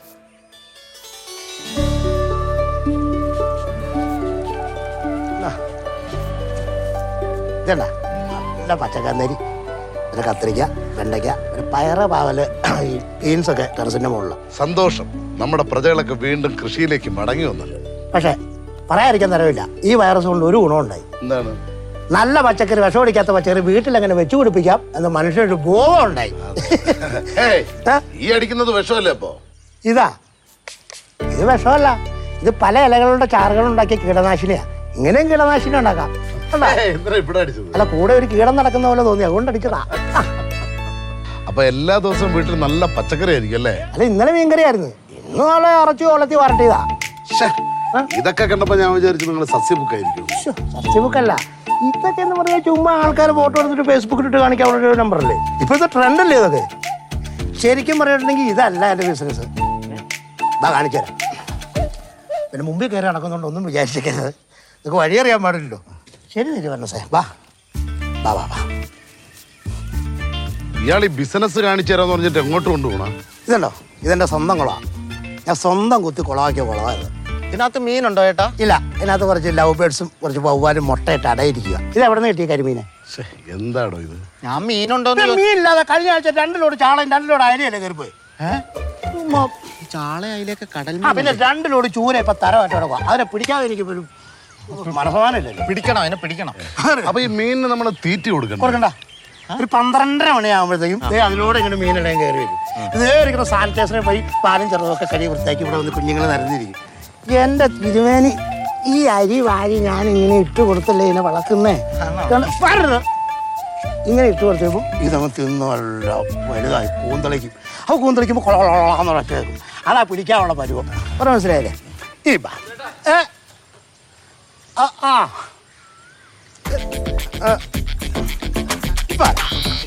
ഇതണ്ട നല്ല പച്ചക്കന്നരി പിന്നെ കത്തിരിക്ക
വെണ്ടയ്ക്ക പിന്നെ പയറ് പാവല് ഈ ബീൻസ് ഒക്കെ ടെറസിന്റെ മുകളിൽ
സന്തോഷം നമ്മുടെ പ്രജകളൊക്കെ വീണ്ടും കൃഷിയിലേക്ക് മടങ്ങി വന്നല്ലോ
പക്ഷേ പറയാതിരിക്കാൻ തരവില്ല ഈ വൈറസ് കൊണ്ട് ഒരു ഗുണമുണ്ടായി
എന്താണ്
നല്ല പച്ചക്കറി വിഷമടിക്കാത്ത പച്ചക്കറി വീട്ടിൽ എങ്ങനെ വെച്ചു പിടിപ്പിക്കാം എന്ന് മനുഷ്യനൊരു ബോധം ഉണ്ടായി
ഹേയ്, ഈ അടിക്കുന്നത് വിഷമല്ലേ അപ്പോ
ഇതാ ഇത് വിഷമല്ല ഇത് പല ഇലകളുടെ ചാറുകളുണ്ടാക്കിയ കീടനാശിനിയാ ഇങ്ങനെയും കീടനാശിനി ഉണ്ടാക്കാം കണ്ടോ?
എന്തിനാ ഇവിടെ അടിച്ചത്
അല്ല കൂടെ ഒരു കീടം നടക്കുന്ന പോലെ തോന്നി അതുകൊണ്ട് അടിച്ചതാ
അപ്പൊ എല്ലാ ദിവസവും വീട്ടിൽ നല്ല പച്ചക്കറി ആയിരിക്കും അല്ലേ
അല്ല ഇന്നലെ മീൻകറിയായിരുന്നു ഇന്ന് നാളെ ഇറച്ചി കൊളത്തി വരട്ടിയതാ
ഇതൊക്കെ കണ്ടപ്പോ ഞാൻ വിചാരിച്ചു നിങ്ങൾ സസ്യബുക്ക് ആയിരിക്കും
സത്യബുക്കല്ല ഇതൊക്കെ എന്ന് പറഞ്ഞാൽ ചുമ്മാ ആൾക്കാർ ഫോട്ടോ എടുത്തിട്ട് ഫേസ്ബുക്കിൽ ഇട്ട് കാണിക്കാനുള്ള ഒരു നമ്പറല്ലേ ഇപ്പോഴത്തെ ട്രെൻഡ് അല്ലേ ഇതൊക്കെ ശരിക്കും പറഞ്ഞിട്ടുണ്ടെങ്കിൽ ഇതല്ല എൻ്റെ ബിസിനസ് ഇതാ കാണിച്ചു തരാം പിന്നെ മുമ്പിൽ കയറി നടക്കുന്നുണ്ട് ഒന്നും വിചാരിച്ചേക്കരുത് നിങ്ങൾക്ക് വഴി അറിയാൻ പാടില്ലല്ലോ ശരി തിരി പറഞ്ഞ സേ വാ വാ വാ വാ
ഇയാൾ ഈ ബിസിനസ് കാണിച്ചു തരാന്ന് പറഞ്ഞിട്ട് എങ്ങോട്ട് കൊണ്ടുപോകണം
ഇതുണ്ടോ ഇതെൻ്റെ സ്വന്തം കുളമാണ് ഞാൻ സ്വന്തം കുത്തി കുളമാക്കിയ കുളമായത്
ഇതിനകത്ത് മീനുണ്ടോ ഏട്ടാ
ഇല്ല ഇതിനകത്ത് കുറച്ച് ലവ് ബേഡ്സും കുറച്ച് വവ്വാലും മുട്ടയിട്ട് അടയിരിക്കുക ഇത് എവിടെ നിന്ന് കിട്ടിയ കരിമീനെ
എന്താടോ ഇത്
ഞാൻ മീനുണ്ടോ
മീനില്ലാതെ കഴിഞ്ഞ ആഴ്ച രണ്ട് ലോഡ് ചാളയും രണ്ട് ലോഡ് അയലയല്ലേ കയറിപ്പോയി
ചാള അതിലേക്ക് കടൽ
ആ പിന്നെ രണ്ട് ലോഡ് ചൂര ഇപ്പൊ തരമായിട്ട് കിടക്കുക അതിനെ പിടിക്കാതെ എനിക്ക് ഒരു മനസ്സമാനമില്ലല്ലോ
പിടിക്കണം അതിനെ പിടിക്കണം
അപ്പൊ ഈ മീനിന് നമ്മൾ തീറ്റ കൊടുക്കണം
കൊടുക്കണ്ട ഒരു പന്ത്രണ്ടര മണിയാകുമ്പോഴത്തേക്കും ദേ അതിലൂടെ ഇങ്ങനെ മീനിടാൻ കയറി വരും ഇതേ ഇരിക്കുന്ന സാനിറ്റൈസറെ പോയി പാലും ചെറുതൊക്കെ കരി വൃത്തിയാക്കി ഇവിടെ വന്ന് കുഞ്ഞുങ്ങൾ നിരന്നിരിക്കും എന്റെ തിരുവേനി ഈ അരി വാരി ഞാൻ ഇങ്ങനെ ഇട്ട് കൊടുത്തല്ലേ ഇതിനെ വളർത്തുന്നേ വരരുത് ഇങ്ങനെ ഇട്ട് കൊടുത്തപ്പോൾ ഇതങ്ങ് തിന്ന് നല്ല വലുതായി കൂന്തളിക്കും അപ്പോൾ കൂന്തളിക്കുമ്പോൾ കൊളകൊളന്ന് ഒറ്റ കേൾക്കും അതാ പിടിക്കാനുള്ള പരുവം പറഞ്ഞ മനസ്സിലായില്ലേ ഈ ബാ ഏ ആ ആ ഏ, ഇപ്പൊ ആരാ?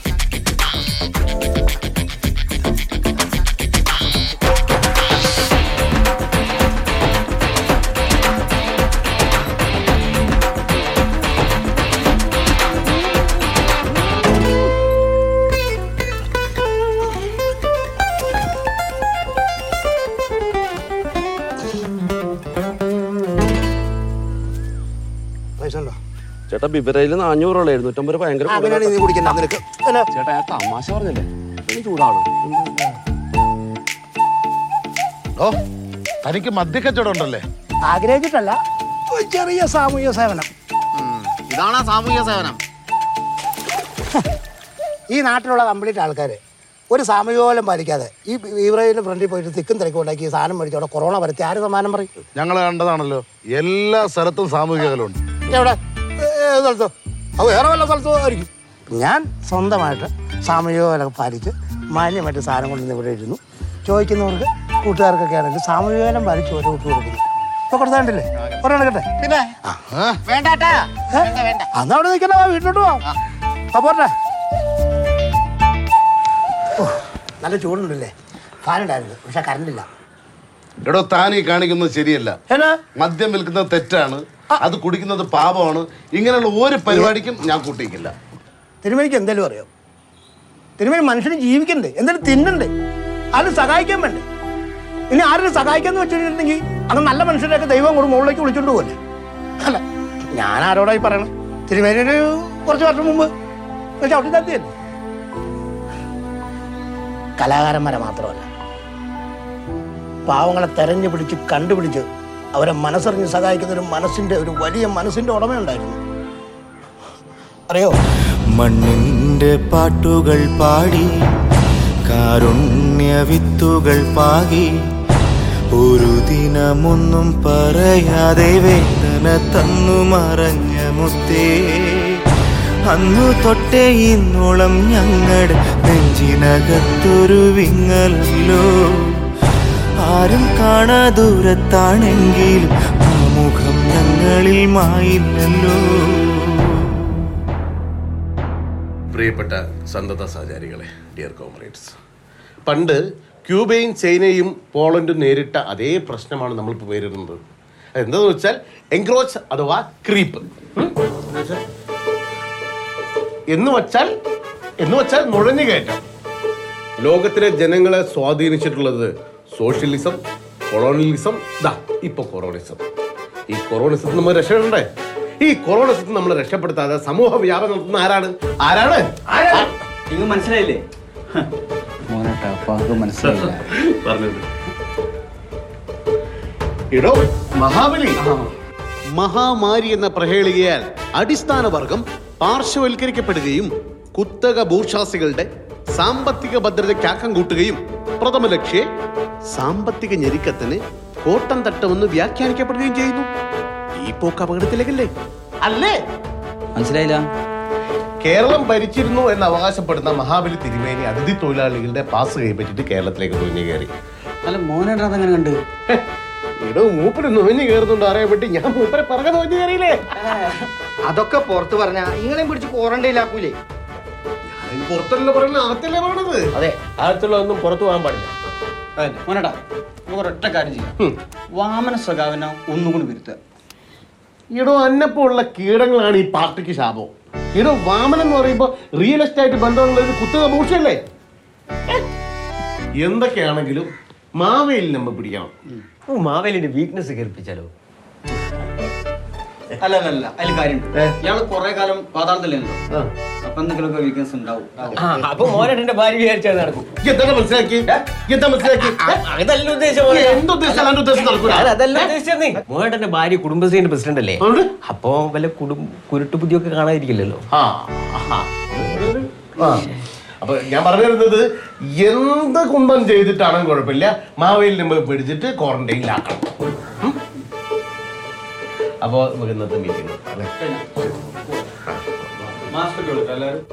പൈസ ഉണ്ടോ
ചേട്ടാ ബിബരയിൽ നാനൂറുള്ള എഴുന്നൂറ്റമ്പത് ഭയങ്കര
ആ, അങ്ങനെയാണെങ്കിൽ നീ കുടിക്കണ്ട നിനക്ക് പിന്നെ
ചേട്ടാ ഞാൻ തമാശ പറഞ്ഞല്ലേ ഇനി ചൂടാണ്
ഓ തനിക്ക് മദ്യക്കച്ചവടം ഉണ്ടല്ലേ
ആഗ്രഹിച്ചിട്ടല്ല ഒരു ചെറിയ സാമൂഹിക സേവനം
ഇതാണ് ആ സാമൂഹിക സേവനം
ഈ നാട്ടിലുള്ള കംപ്ലീറ്റ് ആൾക്കാർ ഒരു സാമൂഹികോലം പാലിക്കാതെ ഈ ബീവറേജിന്റെ ഫ്രണ്ടിൽ പോയിട്ട് തിക്കും തിരക്കും ഉണ്ടാക്കി ഈ സാധനം മേടിച്ച് അവിടെ കൊറോണ വരുത്തി ആര് സമ്മാനം പറയും
ഞങ്ങൾ കണ്ടതാണല്ലോ എല്ലാ സ്ഥലത്തും സാമൂഹിക അകലമുണ്ട്
എവിടെ ഏത് സ്ഥലത്തോ അത് വേറെ വല്ല സ്ഥലത്തോ ആയിരിക്കും ഞാൻ സ്വന്തമായിട്ട് സാമൂഹികോലം പാലിച്ച് മാന്യമായിട്ട് സാധനം കൊണ്ട് ഇവിടെ ഇരുന്നു ചോദിക്കുന്നവർക്ക് കൂട്ടുകാർക്കൊക്കെ ആണെങ്കിൽ സാമൂഹികോലം പാലിച്ച് ഓരോ വിട്ടു കൊടുക്കുന്നു ഇപ്പൊ കൊടുത്താണ്ടില്ലേ ഒരെണ്ണം എടുക്കട്ടെ
പിന്നെ വേണ്ടാട്ടാ വേണ്ട വേണ്ട
അന്ന് അവിടെ നിൽക്കണ വീട്ടിലോട്ട് പോവാം ആ പോട്ടെ ഓ, നല്ല ചൂടുണ്ടല്ലേ ഫാനുണ്ടായിരുന്നു പക്ഷെ കറണ്ടില്ല
എടോ താൻ ഈ കാണിക്കുന്നത് ശരിയല്ല
എന്നാ
മദ്യം വിൽക്കുന്നത് തെറ്റാണ് അത് കുടിക്കുന്നത് പാപമാണ് ഇങ്ങനെയുള്ള ഒരു പരിപാടിക്കും ഞാൻ കൂട്ടിക്കില്ല
തിരുമേനിക്ക് എന്തേലും അറിയാം തിരുമേനി മനുഷ്യന് ജീവിക്കണ്ടേ എന്തെങ്കിലും തിന്നണ്ടേ ആരും സഹായിക്കാൻ വേണ്ടേ ഇനി ആരും സഹായിക്കാന്ന് വെച്ചിട്ടുണ്ടെങ്കിൽ അങ്ങ് നല്ല മനുഷ്യരെയൊക്കെ ദൈവം കൂടെ മുകളിലേക്ക് വിളിച്ചോണ്ട് പോലെ അല്ല ഞാൻ ആരോടായി പറയണം തിരുമേനി ഒരു കുറച്ച് വർഷം മുമ്പ് ഒരു ചവിട്ടി തത്തിയല്ലേ കലാകാരന്മാരെ മാത്രമല്ല പാവങ്ങളെ തെരഞ്ഞു പിടിച്ച് കണ്ടുപിടിച്ച് അവരെ മനസ്സറിഞ്ഞ് സഹായിക്കുന്ന ഒരു മനസ്സിന്റെ ഒരു വലിയ മനസ്സിന്റെ ഉടമയുണ്ടായിരുന്നു അറിയോ
മണ്ണിന്റെ പാട്ടുകൾ പാടി കാരുണ്യ വിത്തുകൾ പാകി ഒരു ദിനമൊന്നും പറയാതെ വേദന തന്നു മറഞ്ഞ മുത്തേ അന്നു തൊട്ടേ ഇന്നോളം ഞങ്ങളുടെ നെഞ്ചിനകത്തൊരു വിങ്ങലല്ലോ ആരും കാണാ ദൂരത്താണെങ്കിൽ ആ മുഖം ഞങ്ങളിൽ മായില്ലല്ലോ
പ്രിയപ്പെട്ട സന്തത സഹചാരികളെ ഡിയർ കോമ്രേഡ്സ് പണ്ട് ക്യൂബയും ചൈനയും പോളണ്ടും നേരിട്ട അതേ പ്രശ്നമാണ് നമ്മളിപ്പോൾ പേരിടുന്നത് എന്താന്ന് വെച്ചാൽ എൻക്രോച്ച് അഥവാ ക്രീപ്പ് എന്ന് വച്ചാൽ എന്ന് വച്ചാൽ നുഴഞ്ഞു കയറ്റം ലോകത്തിലെ ജനങ്ങളെ സ്വാധീനിച്ചിട്ടുള്ളത് സോഷ്യലിസം കൊളോണിയലിസം ദാ ഇപ്പൊ കൊറോണിസം ഈ കൊറോണിസത്തിൽ നമ്മൾ രക്ഷപ്പെടണ്ടേ ഈ കൊറോണിസത്തിൽ നമ്മൾ രക്ഷപ്പെടുത്താതെ സമൂഹ വ്യാപനം നടത്തുന്ന ആരാണ് ആരാണ്
നിങ്ങൾ മനസ്സിലായില്ലേ
മോനേട്ടാ അപ്പാക്ക് മനസ്സിലായില്ല
പറഞ്ഞത് ഇടോ മഹാബലി മഹാമാരി എന്ന പ്രഹേളികയാൽ അടിസ്ഥാന വർഗം പാർശ്വവൽക്കരിക്കപ്പെടുകയും കുത്തക ഭൂഷാസികളുടെ സാമ്പത്തിക ഭദ്രതയ്ക്കാക്കം കൂട്ടുകയും പ്രഥമ ലക്ഷ്യെ സാമ്പത്തിക ഞെരുക്കത്തിന് കോട്ടം തട്ടുമെന്ന് വ്യാഖ്യാനിക്കപ്പെടുകയും ചെയ്യുന്നു ഈ പോക്ക് അപകടത്തിലേക്കല്ലേ അല്ലേ
മനസ്സിലായില്ല
കേരളം ഭരിച്ചിരുന്നു എന്ന് അവകാശപ്പെടുന്ന മഹാബലി തിരുമേനി അതിഥി തൊഴിലാളികളുടെ പാസ് കൈപ്പറ്റിട്ട് കേരളത്തിലേക്ക് തുഴഞ്ഞു കയറി
അല്ല മോനേട്ടാ അതെങ്ങനെ കണ്ട്
ഇടോ മൂപ്പര് നുഴഞ്ഞു കയറുന്നുണ്ട് അറിയപ്പെട്ട് ഞാൻ മൂപ്പരെ പറഞ്ഞ നുഴഞ്ഞു കയറിയില്ലേ
അതൊക്കെ പുറത്ത് പറഞ്ഞ നിങ്ങളെയും പിടിച്ച് ക്വാറന്റൈനിലാക്കൂലേ
പുറത്തല്ല പറയുന്നത് അകത്തല്ലേ പറയണത്
അതെ അകത്തുള്ളതൊന്നും പുറത്തു പോകാൻ പാടില്ല
മോനേട്ടാ നമുക്ക് ഒരൊറ്റ കാര്യം ചെയ്യാം വാമന സ്വഭാവന ഒന്നുകൂടി വരുത്തുക
ഇടോ അന്നപ്പോ കീടങ്ങളാണ് ഈ പാർട്ടിക്ക് ശാപം ഇടോ വാമൻ എന്ന് പറയുമ്പോ റിയൽ എസ്റ്റേറ്റ് ബന്ധമുള്ള ഒരു കുത്തക ഭൂഷല്ലേ എന്തൊക്കെയാണെങ്കിലും മാവേലി നമ്മൾ പിടിക്കണം
ഓ മാവേലിന്റെ വീക്ക്നെസ് കേൾപ്പിച്ചാലോ
അല്ല അല്ല അല്ല അതിൽ കാര്യമുണ്ട് ഇയാള് കുറെ കാലം പാതാളത്തിലല്ലോ അപ്പൊ എന്തെങ്കിലുമൊക്കെ വീക്ക്നെസ് ഉണ്ടാവും
ആ, അപ്പൊ മോനേട്ടന്റെ ഭാര്യ വിചാരിച്ചാൽ നടക്കും
എന്താണ് മനസ്സിലാക്കി എന്താ മനസ്സിലാക്കി
അതല്ല ഉദ്ദേശം മോനെ.
എന്തുദ്ദേശം അല്ലാണ്ട് ഉദ്ദേശം നടക്കൂല
ഞാൻ അതല്ല ഉദ്ദേശിച്ചത് മോനേട്ടന്റെ ഭാര്യ കുടുംബശ്രീന്റെ പ്രസിഡന്റ് അല്ലേ അപ്പൊ വല്ല കുടും കുരുട്ടു ബുദ്ധിയൊക്കെ കാണാതിരിക്കില്ലല്ലോ
ആ അപ്പൊ ഞാൻ പറഞ്ഞു വരുന്നത് എന്ത് കുന്തം ചെയ്തിട്ടാണെങ്കിലും കുഴപ്പമില്ല മാവേലി നമ്മൾ പിടിച്ചിട്ട് ക്വാറന്റൈനിലാക്കണം ഉം? അപ്പോ നമുക്ക് ഇന്നത്തെ മീറ്റിംഗ് അല്ലേ
മാസ്ക് കൊടുക്കാം എല്ലാവരും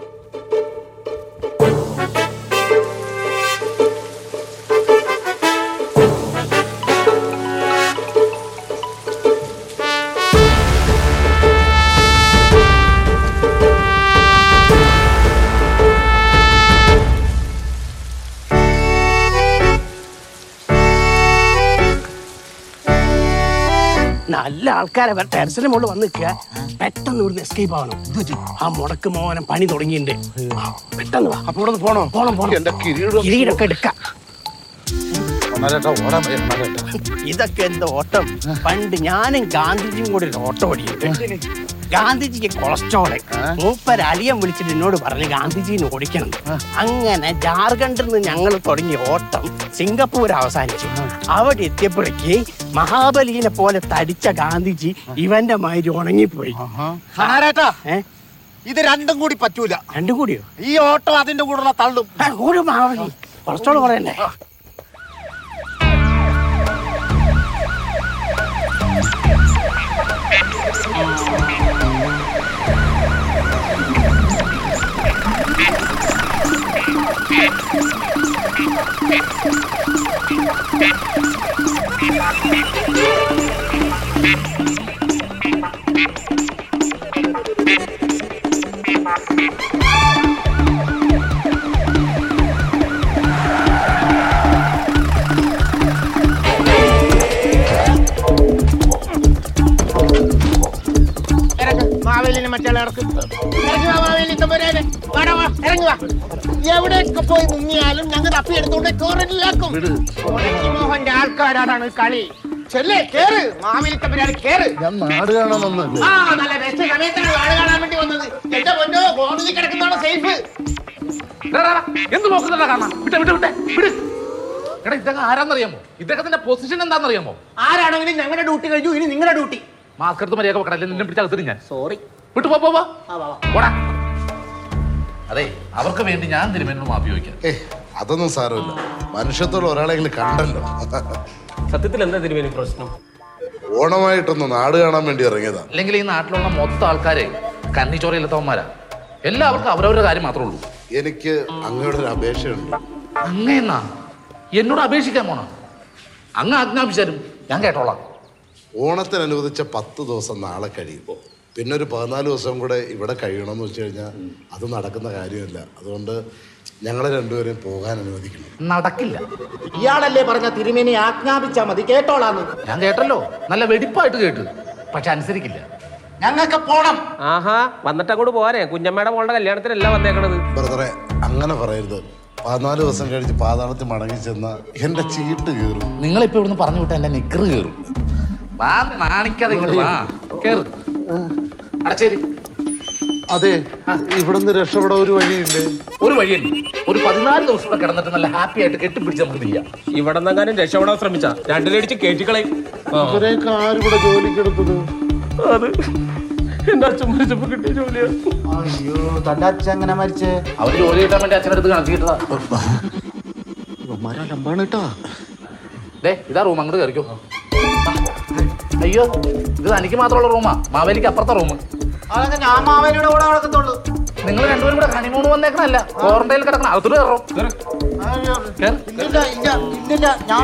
നല്ല ആൾക്കാരെ ടെറസിന്റെ മുകളിൽ വന്ന് നിൽക്കുക പെട്ടെന്ന് ഇവിടുന്ന് എസ്കേപ്പ് ആവണം ആ മുടക്ക് മോഹനം പണി തുടങ്ങിയിട്ടുണ്ട് ആ, പെട്ടെന്ന് വാ
അപ്പൊ ഇവിടെ പോണോ
പോണം പോണം
എന്റെ കിരീടം
കിരീടൊക്കെ എടുക്കാം
ഒന്നരേട്ടാ ഓടാൻ വയ്യ, ഒന്നരേട്ടാ.
ഇതൊക്കെ എന്താ ഓട്ടം പണ്ട് ഞാനും ഗാന്ധിജിയും കൂടി ഒരു ഓട്ടം ഓടിയിട്ട് ഗാന്ധിജിക്ക് കൊളസ്ട്രോള് മൂപ്പര് അലിയം വിളിച്ചിട്ട് എന്നോട് പറഞ്ഞു ഗാന്ധിജിനെ ഓടിക്കണം അങ്ങനെ ജാർഖണ്ഡിൽ നിന്ന് ഞങ്ങൾ തുടങ്ങിയ ഓട്ടം സിംഗപ്പൂർ അവസാനിച്ചു അവിടെ എത്തിയപ്പോഴേക്ക് മഹാബലിനെ പോലെ തടിച്ച ഗാന്ധിജി ഇവന്റെ മാതിരി ഉണങ്ങിപ്പോയി
ആരേട്ടാ ഇത് രണ്ടും കൂടി പറ്റൂല
രണ്ടും കൂടിയോ
ഈ ഓട്ടം അതിന്റെ കൂടെ തള്ളും
ഒരു മഹാബലി കൊളസ്ട്രോൾ പറയണ്ടേ
മാവേലിനെ മറ്റേ ഇറക്കും ഇറങ്ങി വാ മാവേലി തമ്പുരാനെ വാടാ വാ ഇറങ്ങി വാ എവിടെയൊക്കെ പോയി മുങ്ങിയാലും ഞങ്ങൾ തപ്പി എടുത്തുകൊണ്ട് കോറിലാക്കും മോഹന്റെ ആൾക്കാരാണ് കളി ചെല്ലേ കേറ് മാവേലി തമ്പുരാനെ കേറ്
ഞാൻ നാട് കാണാൻ വന്നത്
ആ നല്ല ബെസ്റ്റ് സമയത്താണ് വാട് കാണാൻ വേണ്ടി വന്നത് എന്റെ പൊന്നോ കോടതി കിടക്കുന്നതാണ് സേഫ്
എന്ത് നോക്കുന്നുണ്ടാ കാണാൻ വിട്ടെ വിട്ടെ വിട്ടെ വിട് എടാ ഇതൊക്കെ ആരാന്നറിയാമോ ഇദ്ദേഹത്തിന്റെ പൊസിഷൻ എന്താണെന്നറിയാമോ
ആരാണെങ്കിലും ഞങ്ങളുടെ ഡ്യൂട്ടി കഴിഞ്ഞു ഇനി നിങ്ങളുടെ ഡ്യൂട്ടി
മാസ്ക് എടുത്ത് മര്യാദ വെക്കണം അല്ലെങ്കിൽ നിന്നെ പിടിച്ചകത്തിട്ട് ഞാൻ സോറി വിട്ടു പോ പോ, പോ പോടാ അതെ അവർക്ക് വേണ്ടി ഞാൻ തിരുമേനോട് മാപ്പി ചോദിക്കാം
ഏ അതൊന്നും സാരമില്ല മനുഷ്യത്തോട് ഒരാളെങ്കിലും കണ്ടല്ലോ
സത്യത്തിൽ എന്താ തിരുമേനി പ്രശ്നം
ഓണമായിട്ടൊന്ന് നാട് കാണാൻ വേണ്ടി ഇറങ്ങിയതാ
അല്ലെങ്കിൽ ഈ നാട്ടിലുള്ള മൊത്തം ആൾക്കാരെ കന്നിച്ചോറയില്ലാത്തവന്മാരാ എല്ലാവർക്കും അവരവരുടെ കാര്യം മാത്രമേ ഉള്ളൂ
എനിക്ക് അങ്ങയുടെ ഒരു അപേക്ഷയുണ്ട്
അങ്ങേന്നാ എന്നോട് അപേക്ഷിക്കാൻ പോണോ അങ്ങ് ആജ്ഞാപിച്ചാലും ഞാൻ കേട്ടോളാം
ഓണത്തിന് അനുവദിച്ച പത്ത് ദിവസം നാളെ കഴിയും പിന്നെ ഒരു പതിനാല് ദിവസം കൂടെ ഇവിടെ കഴിയണമെന്ന് വെച്ച് കഴിഞ്ഞാൽ അത് നടക്കുന്ന കാര്യമല്ല അതുകൊണ്ട് ഞങ്ങളെ രണ്ടുപേരെയും പോകാൻ അനുവദിക്കണം
നടക്കില്ല
ഇയാളല്ലേ പറഞ്ഞ തിരുമേനി ആജ്ഞാപിച്ചാ മതി കേട്ടോളാന്ന്
ഞാൻ കേട്ടല്ലോ നല്ല വെടിപ്പായിട്ട് കേട്ടു പക്ഷെ അനുസരിക്കില്ല
ഞങ്ങൾക്ക് പോണം
ആഹാ വന്നിട്ട് അങ്ങോട്ട് പോരെ കുഞ്ഞമ്മയുടെ മോളുടെ കല്യാണത്തിനല്ല വന്നേക്കണത്
ബ്രദറെ അങ്ങനെ പറയരുത് പതിനാല് ദിവസം കഴിച്ച് പാതാളത്തിൽ മടങ്ങി ചെന്ന എന്റെ ചീട്ട് കീറും
നിങ്ങളിപ്പോ ഇവിടുന്ന് പറഞ്ഞു വിട്ടാൽ എന്റെ നിക്കറ് കയറും വാ നാണിക്കാതെ ഇങ്ങോട്ട് വാ കേറ് അടച്ചേരി
അതെ ഇവിടുന്ന് രക്ഷപ്പെടാൻ ഒരു വഴിയില്ലേ
ഒരു വഴിയുണ്ട് ഒരു പതിനാല് ദിവസം കൂടെ കിടന്നിട്ട് നല്ല ഹാപ്പി ആയിട്ട് കെട്ടിപ്പിടിച്ച് നമുക്ക് ചെയ്യാം
ഇവിടെ നിന്നെങ്ങാനും രക്ഷപ്പെടാൻ ശ്രമിച്ച രണ്ടിലടിച്ച് കേറ്റിക്കളയും
ഇവരെയൊക്കെ ആരിവിടെ ജോലിക്കെടുത്തത്
അത് എന്റെ അച്ഛൻ മരിച്ചപ്പോ കിട്ടിയ ജോലിയാ
അയ്യോ തന്റെ അച്ഛൻ എങ്ങനെ മരിച്ചേ
അവര് ജോലി കിട്ടാൻ വേണ്ടി അച്ഛനടുത്ത് കാണിച്ചു കിട്ടതാ
ലമ്പാണ് കേട്ടോ
ദേ ഇതാ റൂം അങ്ങോട്ട് കയറിക്കോ അയ്യോ ഇത് തനിക്ക് മാത്രമുള്ള റൂമാ മാവേലിക്ക് അപ്പുറത്തെ റൂം
അതൊക്കെ ഞാൻ മാവേലിയുടെ കൂടെ കിടക്കത്തുള്ളൂ
നിങ്ങൾ രണ്ടുപേരും കൂടെ ഹണിമൂൺ വന്നേക്കണല്ല ക്വാറന്റൈനിൽ കിടക്കണം അകത്തോട്ട് കയറോ
ഇല്ലില്ല ഇല്ല ഇല്ലില്ല ഞാൻ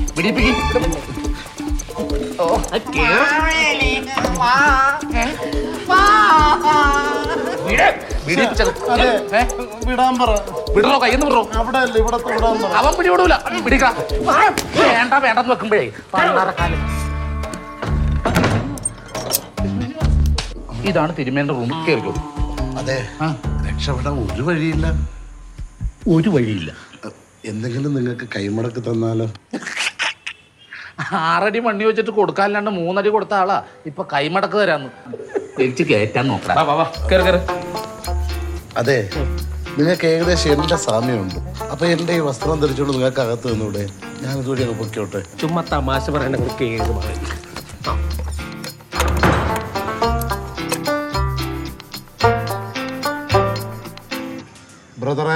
വിടാൻ പറ
വിടറോ കയ്യെന്ന് വിടറോ
അവിടെ അല്ല ഇവിടെ വിടാൻ പറ
അവൻ പിടിവിടൂല പിടിക്ക വേണ്ട വേണ്ടെന്ന് വെക്കുമ്പോഴേ പണ്ടാറക്കാലം ഇതാണ് തിരുമേന്റെ റൂം കയറിക്കോ
അതെ രക്ഷപ്പെടാൻ ഒരു വഴിയില്ല
ഒരു വഴിയില്ല
എന്തെങ്കിലും നിങ്ങൾക്ക് കൈമടക്ക് തന്നാലോ
ആറടി മണ്ണി വെച്ചിട്ട് കൊടുക്കാനില്ലാണ്ട് മൂന്നടി കൊടുത്ത ആളാ ഇപ്പൊ കൈമടക്ക് തരാന്ന് തിരിച്ച് കയറ്റാൻ നോക്കാം
അതെ നിങ്ങൾക്ക് ഏകദേശം എന്റെ സാമ്യമുണ്ട് അപ്പൊ എന്റെ ഈ വസ്ത്രം ധരിച്ചോണ്ട് നിങ്ങൾക്ക് അകത്ത് നിന്നൂടെ ഞാൻ ഇതുവഴി അങ്ങ് പൊക്കോട്ടെ
ചുമ്മാ തമാശ പറയണ കേൾക്കുന്നത്
ബ്രദറെ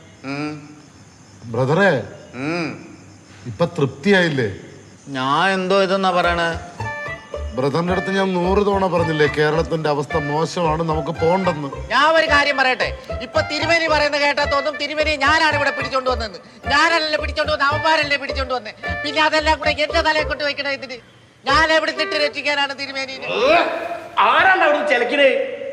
ബ്രദറെ ഇപ്പൊ തൃപ്തിയായില്ലേ
ഞാൻ എന്തോ ഇതെന്നാ പറയണേ
ബ്രദറിന്റെ അടുത്ത് ഞാൻ നൂറ് തവണ പറഞ്ഞില്ലേ കേരളത്തിന്റെ അവസ്ഥ മോശമാണ് നമുക്ക് പോണ്ടെന്ന്
ഞാൻ ഒരു കാര്യം പറയട്ടെ ഇപ്പൊ തിരുമേനി പറയുന്ന കേട്ടാ തോന്നും തിരുമേനി ഞാനാണ് ഇവിടെ പിടിച്ചോണ്ട് വന്നത് ഞാനല്ലേ പിടിച്ചോണ്ട് വന്നത് അവന്മാരല്ലേ പിടിച്ചോണ്ട് വന്നത് പിന്നെ അതെല്ലാം കൂടെ എന്റെ തലയെ കൊണ്ട് വെക്കണ ഇതിന് ഞാൻ എവിടെ നിട്ട് രക്ഷിക്കാനാണ് തിരുമേനി
ആരാണ് അവിടെ ചിലക്കിന്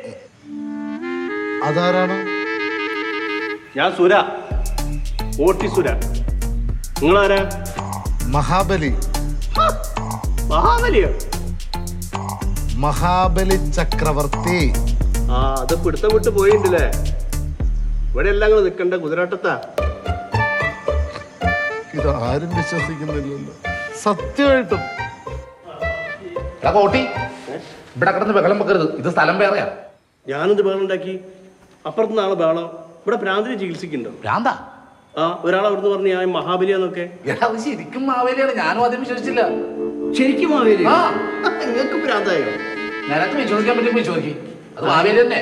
അതാരാണ്
ഞാൻ സുര ഓട്ടി സുര നിങ്ങളാരാ
മഹാബലി
മഹാബലിയോ
മഹാബലി ചക്രവർത്തി
ആ അത് പിടുത്തം വിട്ട് പോയിണ്ടല്ലേ ഇവിടെ എല്ലാം കൂടെ നിൽക്കണ്ട കുതിരാട്ടത്താ
ഇത് ആരും വിശ്വസിക്കുന്നില്ലല്ലോ സത്യമായിട്ടും
എടാ കോട്ടി ഇവിടെ കിടന്ന് ബഹളം വെക്കരുത് ഇത് സ്ഥലം വേറെയാ
ഞാനെന്ത് ബഹളം ഉണ്ടാക്കി അപ്പുറത്ത് നാളെ ബഹളം ഇവിടെ ഭ്രാന്തിനെ ചികിത്സിക്കുന്നുണ്ടോ
ഭ്രാന്താ
ആ ഒരാൾ അവിടുന്ന് പറഞ്ഞു ഞാൻ മഹാബലിയാന്നൊക്കെ
എടാ അത് ശരിക്കും മാവേലിയാണ് ഞാനും ആദ്യം വിശ്വസിച്ചില്ല
ശരിക്കും മാവേലി
ആ
നിങ്ങൾക്ക് ഭ്രാന്തായോ
നിനക്ക് വിശ്വസിക്കാൻ പറ്റും വിശ്വസിക്കും അത് മാവേലി തന്നെ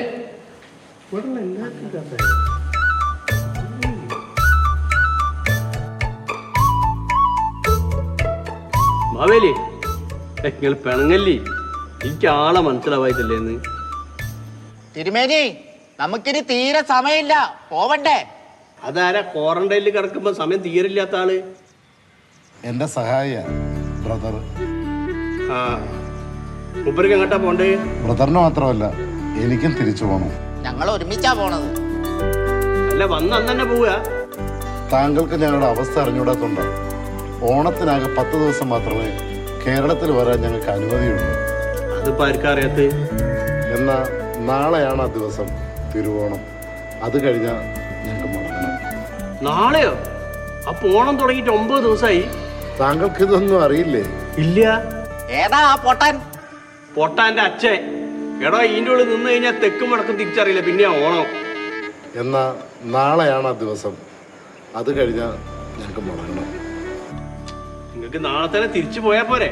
മാവേലി നിങ്ങൾ പിണങ്ങല്ലി എനിക്ക് ആളെ മനസ്സിലാവായിട്ടല്ലേ എന്ന്
തിരുമേനി നമുക്കിനി തീരെ സമയമില്ല പോവണ്ടേ
അതാരാ ക്വാറന്റൈനിൽ കിടക്കുമ്പോ സമയം തീരില്ലാത്ത ആള്
എന്റെ സഹായ ബ്രദർ
ആ മുപ്പർക്ക് എങ്ങോട്ടാ പോണ്ടേ
ബ്രദറിന് മാത്രമല്ല എനിക്കും തിരിച്ചു പോകണം
ഞങ്ങൾ ഒരുമിച്ചാ പോണത്
അല്ല വന്ന് അന്ന് തന്നെ പോവുക
താങ്കൾക്ക് ഞങ്ങളുടെ അവസ്ഥ അറിഞ്ഞൂടാത്തോണ്ട് ഓണത്തിനാകെ പത്ത് ദിവസം മാത്രമേ കേരളത്തിൽ വരാൻ ഞങ്ങൾക്ക് അനുമതിയുള്ളൂ
അതിപ്പോ ആർക്കാ അറിയാത്ത
എന്നാ നാളെയാണ് ആ ദിവസം തിരുവോണം അത് കഴിഞ്ഞാൽ ഞങ്ങൾക്ക് മടങ്ങണം
നാളെയോ അപ്പൊ ഓണം തുടങ്ങിയിട്ട് ഒമ്പത് ദിവസമായി
താങ്കൾക്ക് ഇതൊന്നും അറിയില്ലേ
ഇല്ല
ഏതാ ആ പൊട്ടാൻ
പൊട്ടാന്റെ അച്ഛൻ എടോ ഇതിന്റെ ഉള്ളിൽ നിന്ന് കഴിഞ്ഞാൽ തെക്കും വടക്കും തിരിച്ചറിയില്ല പിന്നെ ഓണം
എന്നാ നാളെയാണ് ആ ദിവസം അത് കഴിഞ്ഞാൽ ഞങ്ങൾക്ക് മടങ്ങണം
നിങ്ങൾക്ക് നാളെ തന്നെ തിരിച്ചു പോയാ പോരെ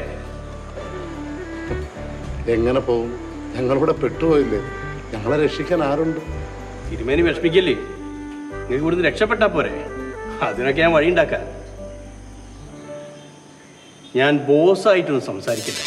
എങ്ങനെ പോകും ഞങ്ങളിവിടെ പെട്ടുപോയില്ലേ ഞങ്ങളെ രക്ഷിക്കാൻ ആരുണ്ട്
തിരുമേനി വിഷമിക്കല്ലേ നിങ്ങൾക്ക് ഇവിടുന്ന് രക്ഷപ്പെട്ടാ പോരെ അതിനൊക്കെ ഞാൻ വഴി ഉണ്ടാക്കാം ഞാൻ ബോസായിട്ടൊന്ന് സംസാരിക്കട്ടെ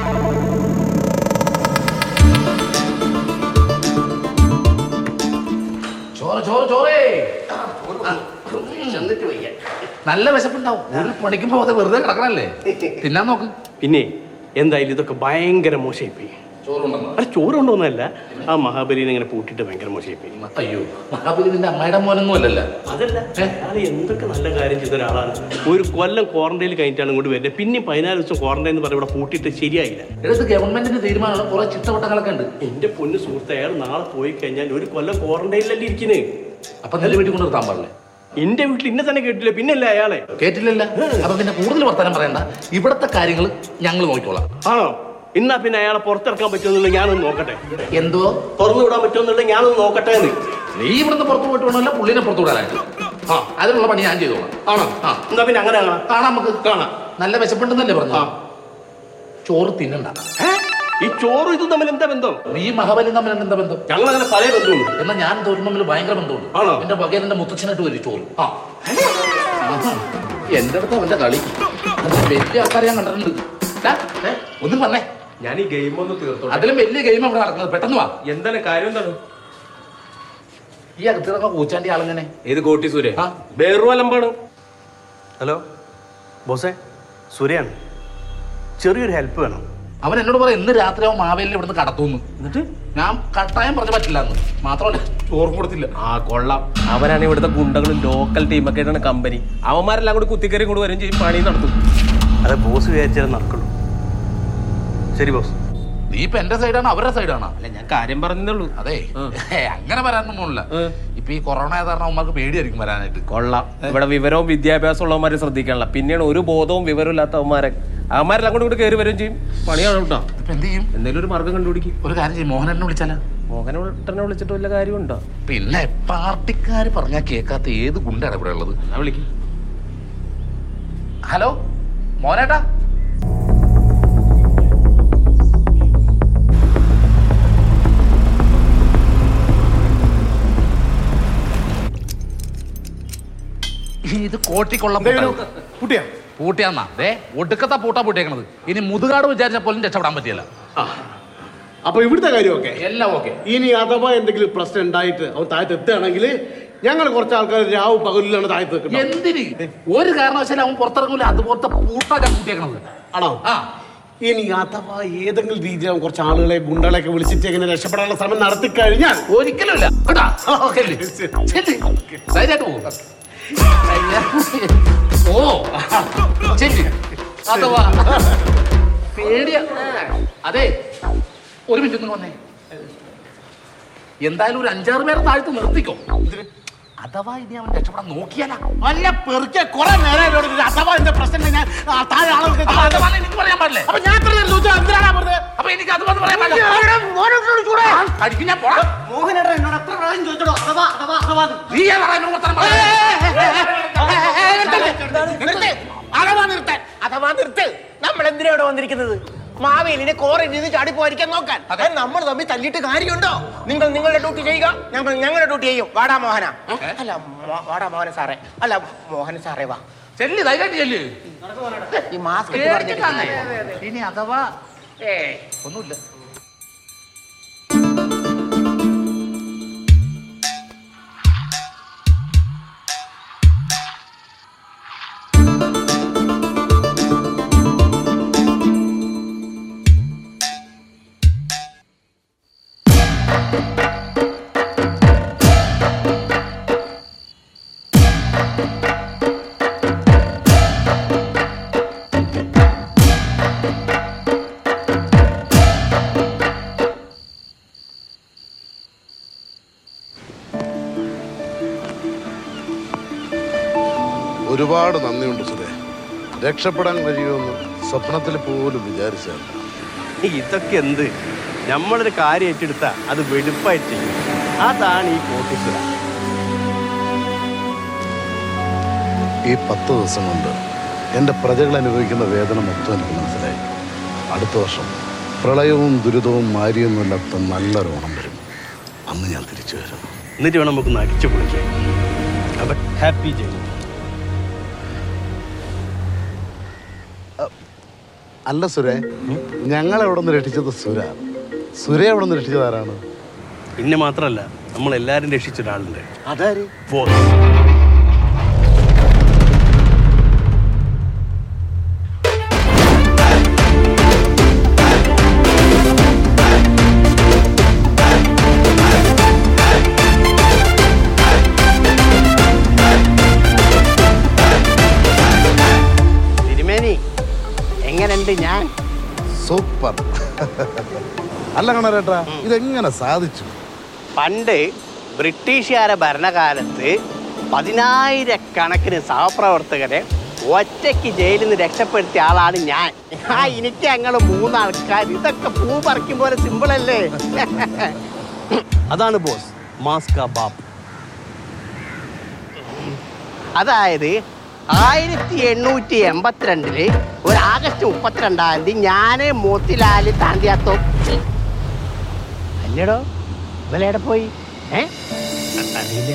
ചോറ് ചോറ് ചോറേ ചെന്നിട്ട് വയ്യ നല്ല വിശപ്പുണ്ടാവും ഒരു പണിക്കും പോകാതെ വെറുതെ കിടക്കണല്ലേ തിന്നാൻ നോക്ക്
പിന്നെ എന്തായാലും ഇതൊക്കെ ഭയങ്കര മോശമായിപ്പോയി
ചോറുണ്ടെന്നോ
അല്ല ചോറുണ്ടോന്നല്ല ആ മഹാബലിനെ ഇങ്ങനെ പൂട്ടിട്ട് ഭയങ്കര മോശമായിപ്പോയി
അയ്യോ മഹാബലി നിന്റെ അമ്മയുടെ മോനൊന്നും അല്ലല്ലോ
അതല്ല അയാൾ എന്തൊക്കെ നല്ല കാര്യം ചെയ്ത ഒരാളാണ് ഒരു കൊല്ലം ക്വാറന്റൈനിൽ കഴിഞ്ഞിട്ടാണ് ഇങ്ങോട്ട് വരുന്നത് പിന്നെ പതിനാല് ദിവസം ക്വാറന്റൈൻ എന്ന് പറഞ്ഞ് ഇവിടെ പൂട്ടിയിട്ട് ശരിയായില്ല
എടുത്ത് ഗവൺമെന്റിന്റെ തീരുമാനമാണ് കുറെ ചിട്ടവട്ടങ്ങളൊക്കെ ഉണ്ട്
എന്റെ പൊന്ന് സുഹൃത്ത് അയാൾ നാളെ പോയി കഴിഞ്ഞാൽ ഒരു കൊല്ലം ക്വാറന്റൈനിലല്ലേ ഇരിക്കുന്നേ
അപ്പൊ നിന്റെ വീട്ടിൽ കൊണ്ട് നിർത്താൻ പാടില്ലേ
എന്റെ വീട്ടിൽ ഇന്നെ തന്നെ കേട്ടില്ല പിന്നല്ലേ അയാളെ
കേട്ടില്ലല്ല അപ്പൊ പിന്നെ കൂടുതൽ വർത്തമാനം പറയണ്ട ഇവിടത്തെ കാര്യങ്ങൾ ഞങ്ങൾ നോക്കിക്കോളാം
ആണോ
ഇന്നാ പിന്നെ അയാളെ പുറത്തിറക്കാൻ പറ്റുമെന്നുള്ളത് ഞാനൊന്ന് നോക്കട്ടെ
എന്തോ
തുറന്നു വിടാൻ പറ്റുമെന്നുള്ളത് ഞാനൊന്ന് നോക്കട്ടെ എന്ന്
നീ ഇവിടുന്ന് പുറത്തു പോയിട്ട് വേണമല്ല പുള്ളിനെ പുറത്തു വിടാനായിട്ട് ആ അതിനുള്ള പണി ഞാൻ ചെയ്തോളാം
ആണോ
ആ
എന്നാ പിന്നെ അങ്ങനെ കാണാം
കാണാം നമുക്ക് കാണാം നല്ല വിശപ്പുണ്ടെന്നല്ലേ പറഞ്ഞു ചോറ് തിന്നണ്ട
ഈ ചോറും ഇതും തമ്മിൽ എന്താ ബന്ധം
നീ മഹാബലി തമ്മിൽ എന്താ ബന്ധം
ഞങ്ങൾ അങ്ങനെ പല ബന്ധമുണ്ട്
എന്നാ ഞാൻ തോരും തമ്മിൽ ഭയങ്കര ബന്ധമുണ്ട്
ആണോ
എന്റെ വകേരന്റെ മുത്തച്ഛനായിട്ട് വരും ചോറ് ആ ആഹാ. എന്റെ അടുത്ത് അവന്റെ കളി വലിയ ആൾക്കാരെ ഞാൻ കണ്ടിട്ടുണ്ട് ദാ, ദേ, ഒന്നും പറഞ്ഞേ
ഞാൻ ഈ ഗെയിം ഒന്ന് തീർത്തോട്ടെ
അതിലും വലിയ ഗെയിം അവിടെ നടക്കുന്നത് പെട്ടെന്ന് വാ
എന്താണ് കാര്യം എന്താണ്
ഈ അകത്തിറങ്ങ കൂച്ചാണ്ടി ആളെങ്ങനെ
ഏത് കോട്ടി സൂര്യ വേറൊരു അലമ്പാണ്
ഹലോ ബോസേ സൂര്യാണ് ചെറിയൊരു ഹെൽപ്പ് വേണം
അവൻ എന്നോട് പറയാം ഇന്ന് രാത്രി അവൻ മാവേലിനെ ഇവിടുന്ന് കടത്തുന്നു
എന്നിട്ട്
ഞാൻ കട്ടായം പറഞ്ഞു പറ്റില്ല എന്ന് മാത്രമല്ല ചോറും കൊടുത്തില്ല
ആ കൊള്ളാം അവരാണ് ഇവിടുത്തെ ഗുണ്ടകളും ലോക്കൽ ടീമൊക്കെ ആയിട്ടാണ് കമ്പനി അവന്മാരെല്ലാം കൂടി കുത്തിക്കറി കൊണ്ട് വരും ചെയ്യും പണി നടത്തും
അത് ബോസ് വിചാരിച്ചാലും നടക്കുള്ളൂ ശരി ബോസ്
നീ ഇപ്പൊ എന്റെ സൈഡാണ് അവരുടെ സൈഡാണ്
അല്ല ഞാൻ കാര്യം പറഞ്ഞുള്ളൂ
അതെ ഏ, അങ്ങനെ വരാനൊന്നും പോണില്ല ഇപ്പൊ ഈ കൊറോണ ആയ കാരണം അവന്മാർക്ക് പേടിയായിരിക്കും വരാനായിട്ട്
കൊള്ളാം ഇവിടെ വിവരവും വിദ്യാഭ്യാസം ഉള്ളവന്മാരെ ശ്രദ്ധിക്കാനുള്ള പിന്നെയാണ് ഒരു ബോധവും വിവരവും ഇല്ലാത്ത അവന്മാരെ അവന്മാരെല്ലാം കൂടി ഇങ്ങോട്ട് കയറി വരും ചെയ്യും പണിയാണ് കേട്ടോ
ഇപ്പൊ എന്ത് ചെയ്യും
എന്തെങ്കിലും ഒരു മാർഗം കണ്ടുപിടിക്കും
ഒരു കാര്യം ചെയ്യും മോഹനെ വിളിച്ചാലോ
മോഹനെ വിട്ടനെ വിളിച്ചിട്ട് വല്ല കാര്യമുണ്ടോ
പിന്നെ പാർട്ടിക്കാര് പറഞ്ഞാൽ കേൾക്കാത്ത ഏത് ഗുണ്ടാണ് ഇവിടെ ഉള്ളത്
വിളിക്കും
ഹലോ മോനേട്ടാ ഇത് കോട്ടിക്കൊള്ളം
കുട്ടിയാ
പൂട്ടിയാന്നാ ദേ ഒടുക്കത്തെ പൂട്ടാ പൂട്ടിയേക്കണത് ഇനി മുതുകാട് വിചാരിച്ച പോലും രക്ഷപ്പെടാൻ പറ്റിയല്ല
അപ്പൊ ഇവിടുത്തെ കാര്യമൊക്കെ
എല്ലാം ഓക്കെ
ഇനി അഥവാ എന്തെങ്കിലും പ്രശ്നം ഉണ്ടായിട്ട് അവൻ താഴത്ത് എത്തുകയാണെങ്കിൽ ഞങ്ങൾ കുറച്ച് ആൾക്കാർ രാവും പകലിലാണ് താഴത്ത് നിൽക്കുന്നത്
എന്തിന് ഒരു കാരണവശാലും അവൻ പുറത്തിറങ്ങൂല അതുപോലത്തെ പൂട്ടാ ഞാൻ പൂട്ടിയേക്കണത്
ആണോ ആ ഇനി അഥവാ ഏതെങ്കിലും രീതിയിൽ അവൻ കുറച്ച് ആളുകളെ ഗുണ്ടകളെയൊക്കെ വിളിച്ചിട്ട് എങ്ങനെ രക്ഷപ്പെടാനുള്ള ശ്രമം നടത്തി കഴിഞ്ഞാൽ
ഒരിക്കലും ഇല്ല കേട്ടാ ചെല്ല്. ചെല്ല്. ധൈര്യമായിട്ട് പോ. ഓ ചെല്ല്. അഥവാ പേടിയ അതെ ഒരു മിനിറ്റ് ഒന്ന് വന്നേ എന്തായാലും ഒരു അഞ്ചാറ് പേരെ താഴ്ത്ത് നിർത്തിക്കോ അഥവാ ഇനി അവൻ രക്ഷപ്പെടാൻ നോക്കിയാലാ
അല്ല പെറുക്കെ കുറെ നേരം എന്നോട് ഇത് അഥവാ എന്റെ പ്രശ്നം കഴിഞ്ഞാൽ ആ താഴെ ആളുകൾക്ക്
അപ്പൊ അഥവാ എനിക്ക് പറയാൻ പാടില്ലേ
അപ്പൊ ഞാൻ ഇത്ര നേരം ചോദിച്ചത് എന്തിനാണ് വെറുതെ
അപ്പൊ എനിക്ക് അത് വന്ന് പറയാൻ പാടില്ല അടിക്കും ഞാൻ പോടാ
മോഹനേട്ടൻ എന്നോട് എത്ര പ്രാവശ്യം ചോദിച്ചോ അഥവാ അഥവാ അഥവാ
നീ ഏതാ എന്നോട് വർത്തമാനം പറയുന്നത്?
അഥവാ നിർത്താൻ അഥവാ നിർത്ത് നമ്മൾ എന്തിനാ ഇവിടെ വന്നിരിക്കുന്നത് മാവേലിനെ കോറയിൽ നിന്ന് ചാടി പോയിരിക്കാൻ നോക്കാൻ അത് നമ്മൾ തമ്മിൽ തല്ലിയിട്ട് കാര്യമുണ്ടോ നിങ്ങൾ നിങ്ങളുടെ ഡ്യൂട്ടി ചെയ്യുക ഞങ്ങൾ ഞങ്ങളുടെ ഡ്യൂട്ടി ചെയ്യും വാടാ മോഹന അല്ല മോ- വാടാ മോഹന സാറേ അല്ല മോഹന സാറേ വാ
ചെല്ല് ധൈര്യമായിട്ട് ചെല്ല്
ഈ മാസ്ക് ഇട്ട് പറഞ്ഞിട്ട്
പേടിച്ചിട്ടാണ്. ഇനി അഥവാ ഏ ഒന്നുമില്ല
ഒരുപാട് നന്ദിയുണ്ട് സുരേ രക്ഷപ്പെടാൻ കഴിയുമെന്ന് സ്വപ്നത്തിൽ പോലും വിചാരിച്ചല്ല
ഇതൊക്കെ എന്ത് നമ്മളൊരു കാര്യം ഏറ്റെടുത്താ അത് വെടുപ്പായിട്ട് ചെയ്യും അതാണ് ഈ കോട്ടീശ്വര
ഈ പത്ത് ദിവസം കൊണ്ട് എൻ്റെ പ്രജകൾ അനുഭവിക്കുന്ന വേദന മൊത്തം എനിക്ക് മനസ്സിലായി അടുത്ത വർഷം പ്രളയവും ദുരിതവും മാരിയൊന്നുമില്ലാത്ത നല്ലൊരു ഓണം വരും അന്ന് ഞാൻ തിരിച്ചു വരും
എന്നിട്ട് വേണം നമുക്ക് അടിച്ചു പൊളിക്കാൻ അപ്പൊ ഹാപ്പി ജേണി
അല്ല സുരേ ഞങ്ങളെ എവിടെ നിന്ന് രക്ഷിച്ചത് സുര സുര എവിടെ നിന്ന് രക്ഷിച്ചത് ആരാണ്
പിന്നെ മാത്രമല്ല നമ്മൾ എല്ലാരും രക്ഷിച്ച ഒരാളുണ്ട്
അതാര്
ബോസ്
തിരുമേനി എങ്ങനെയുണ്ട് ഞാൻ
സൂപ്പർ അല്ല കണരേട്ടാ ഇതെങ്ങനെ സാധിച്ചു
പണ്ട് ബ്രിട്ടീഷുകാരെ ഭരണകാലത്ത് പതിനായിരക്കണക്കിന് സഹപ്രവർത്തകരെ
ഒറ്റയ്ക്ക് ജയിലിൽ നിന്ന് രക്ഷപ്പെടുത്തിയ ആളാണ് ഞാൻ ആ എനിക്ക് ഞങ്ങൾ മൂന്നാൾക്കാർ ഇതൊക്കെ പൂ പറിക്കും പോലെ സിമ്പിൾ അല്ലേ അതാണ് ബോസ് മാസ്ക ബാബ് അതായത് ആയിരത്തി എണ്ണൂറ്റി എൺപത്തിരണ്ടില് ഒരു ആഗസ്റ്റ് മുപ്പത്തിരണ്ടാം തീയതി ഞാന് മോത്തിലാല് താണ്ടിയാത്തോ അല്ലടോ ഇവലെവിടെ പോയി ഏ അറിയില്ല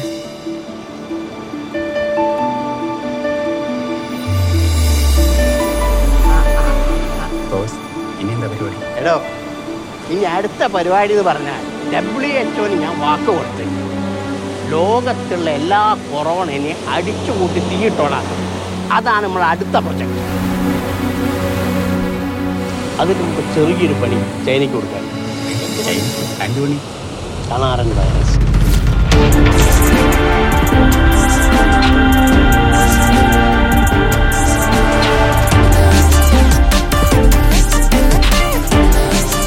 ഇനി എന്താ പരിപാടി
എടോ ഇനി അടുത്ത പരിപാടി എന്ന് പറഞ്ഞാൽ ഡബ്ല്യു എച്ച്ഒന് ഞാൻ വാക്ക് കൊടുത്ത് ലോകത്തുള്ള എല്ലാ കൊറോണനെ അടിച്ചു കൂട്ടി തീയിട്ടോളാം അതാണ് നമ്മൾ അടുത്ത പ്രൊജക്ട് അതിന് മുമ്പ് ചെറിയൊരു പണി ചൈനയ്ക്ക് കൊടുക്കാൻ
രണ്ടു മണി
കണാറൻ വൈറസ്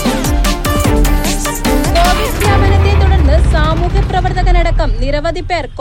കോവിഡ് വ്യാപനത്തെ തുടർന്ന് സാമൂഹ്യ പ്രവർത്തകനടക്കം നിരവധി പേർ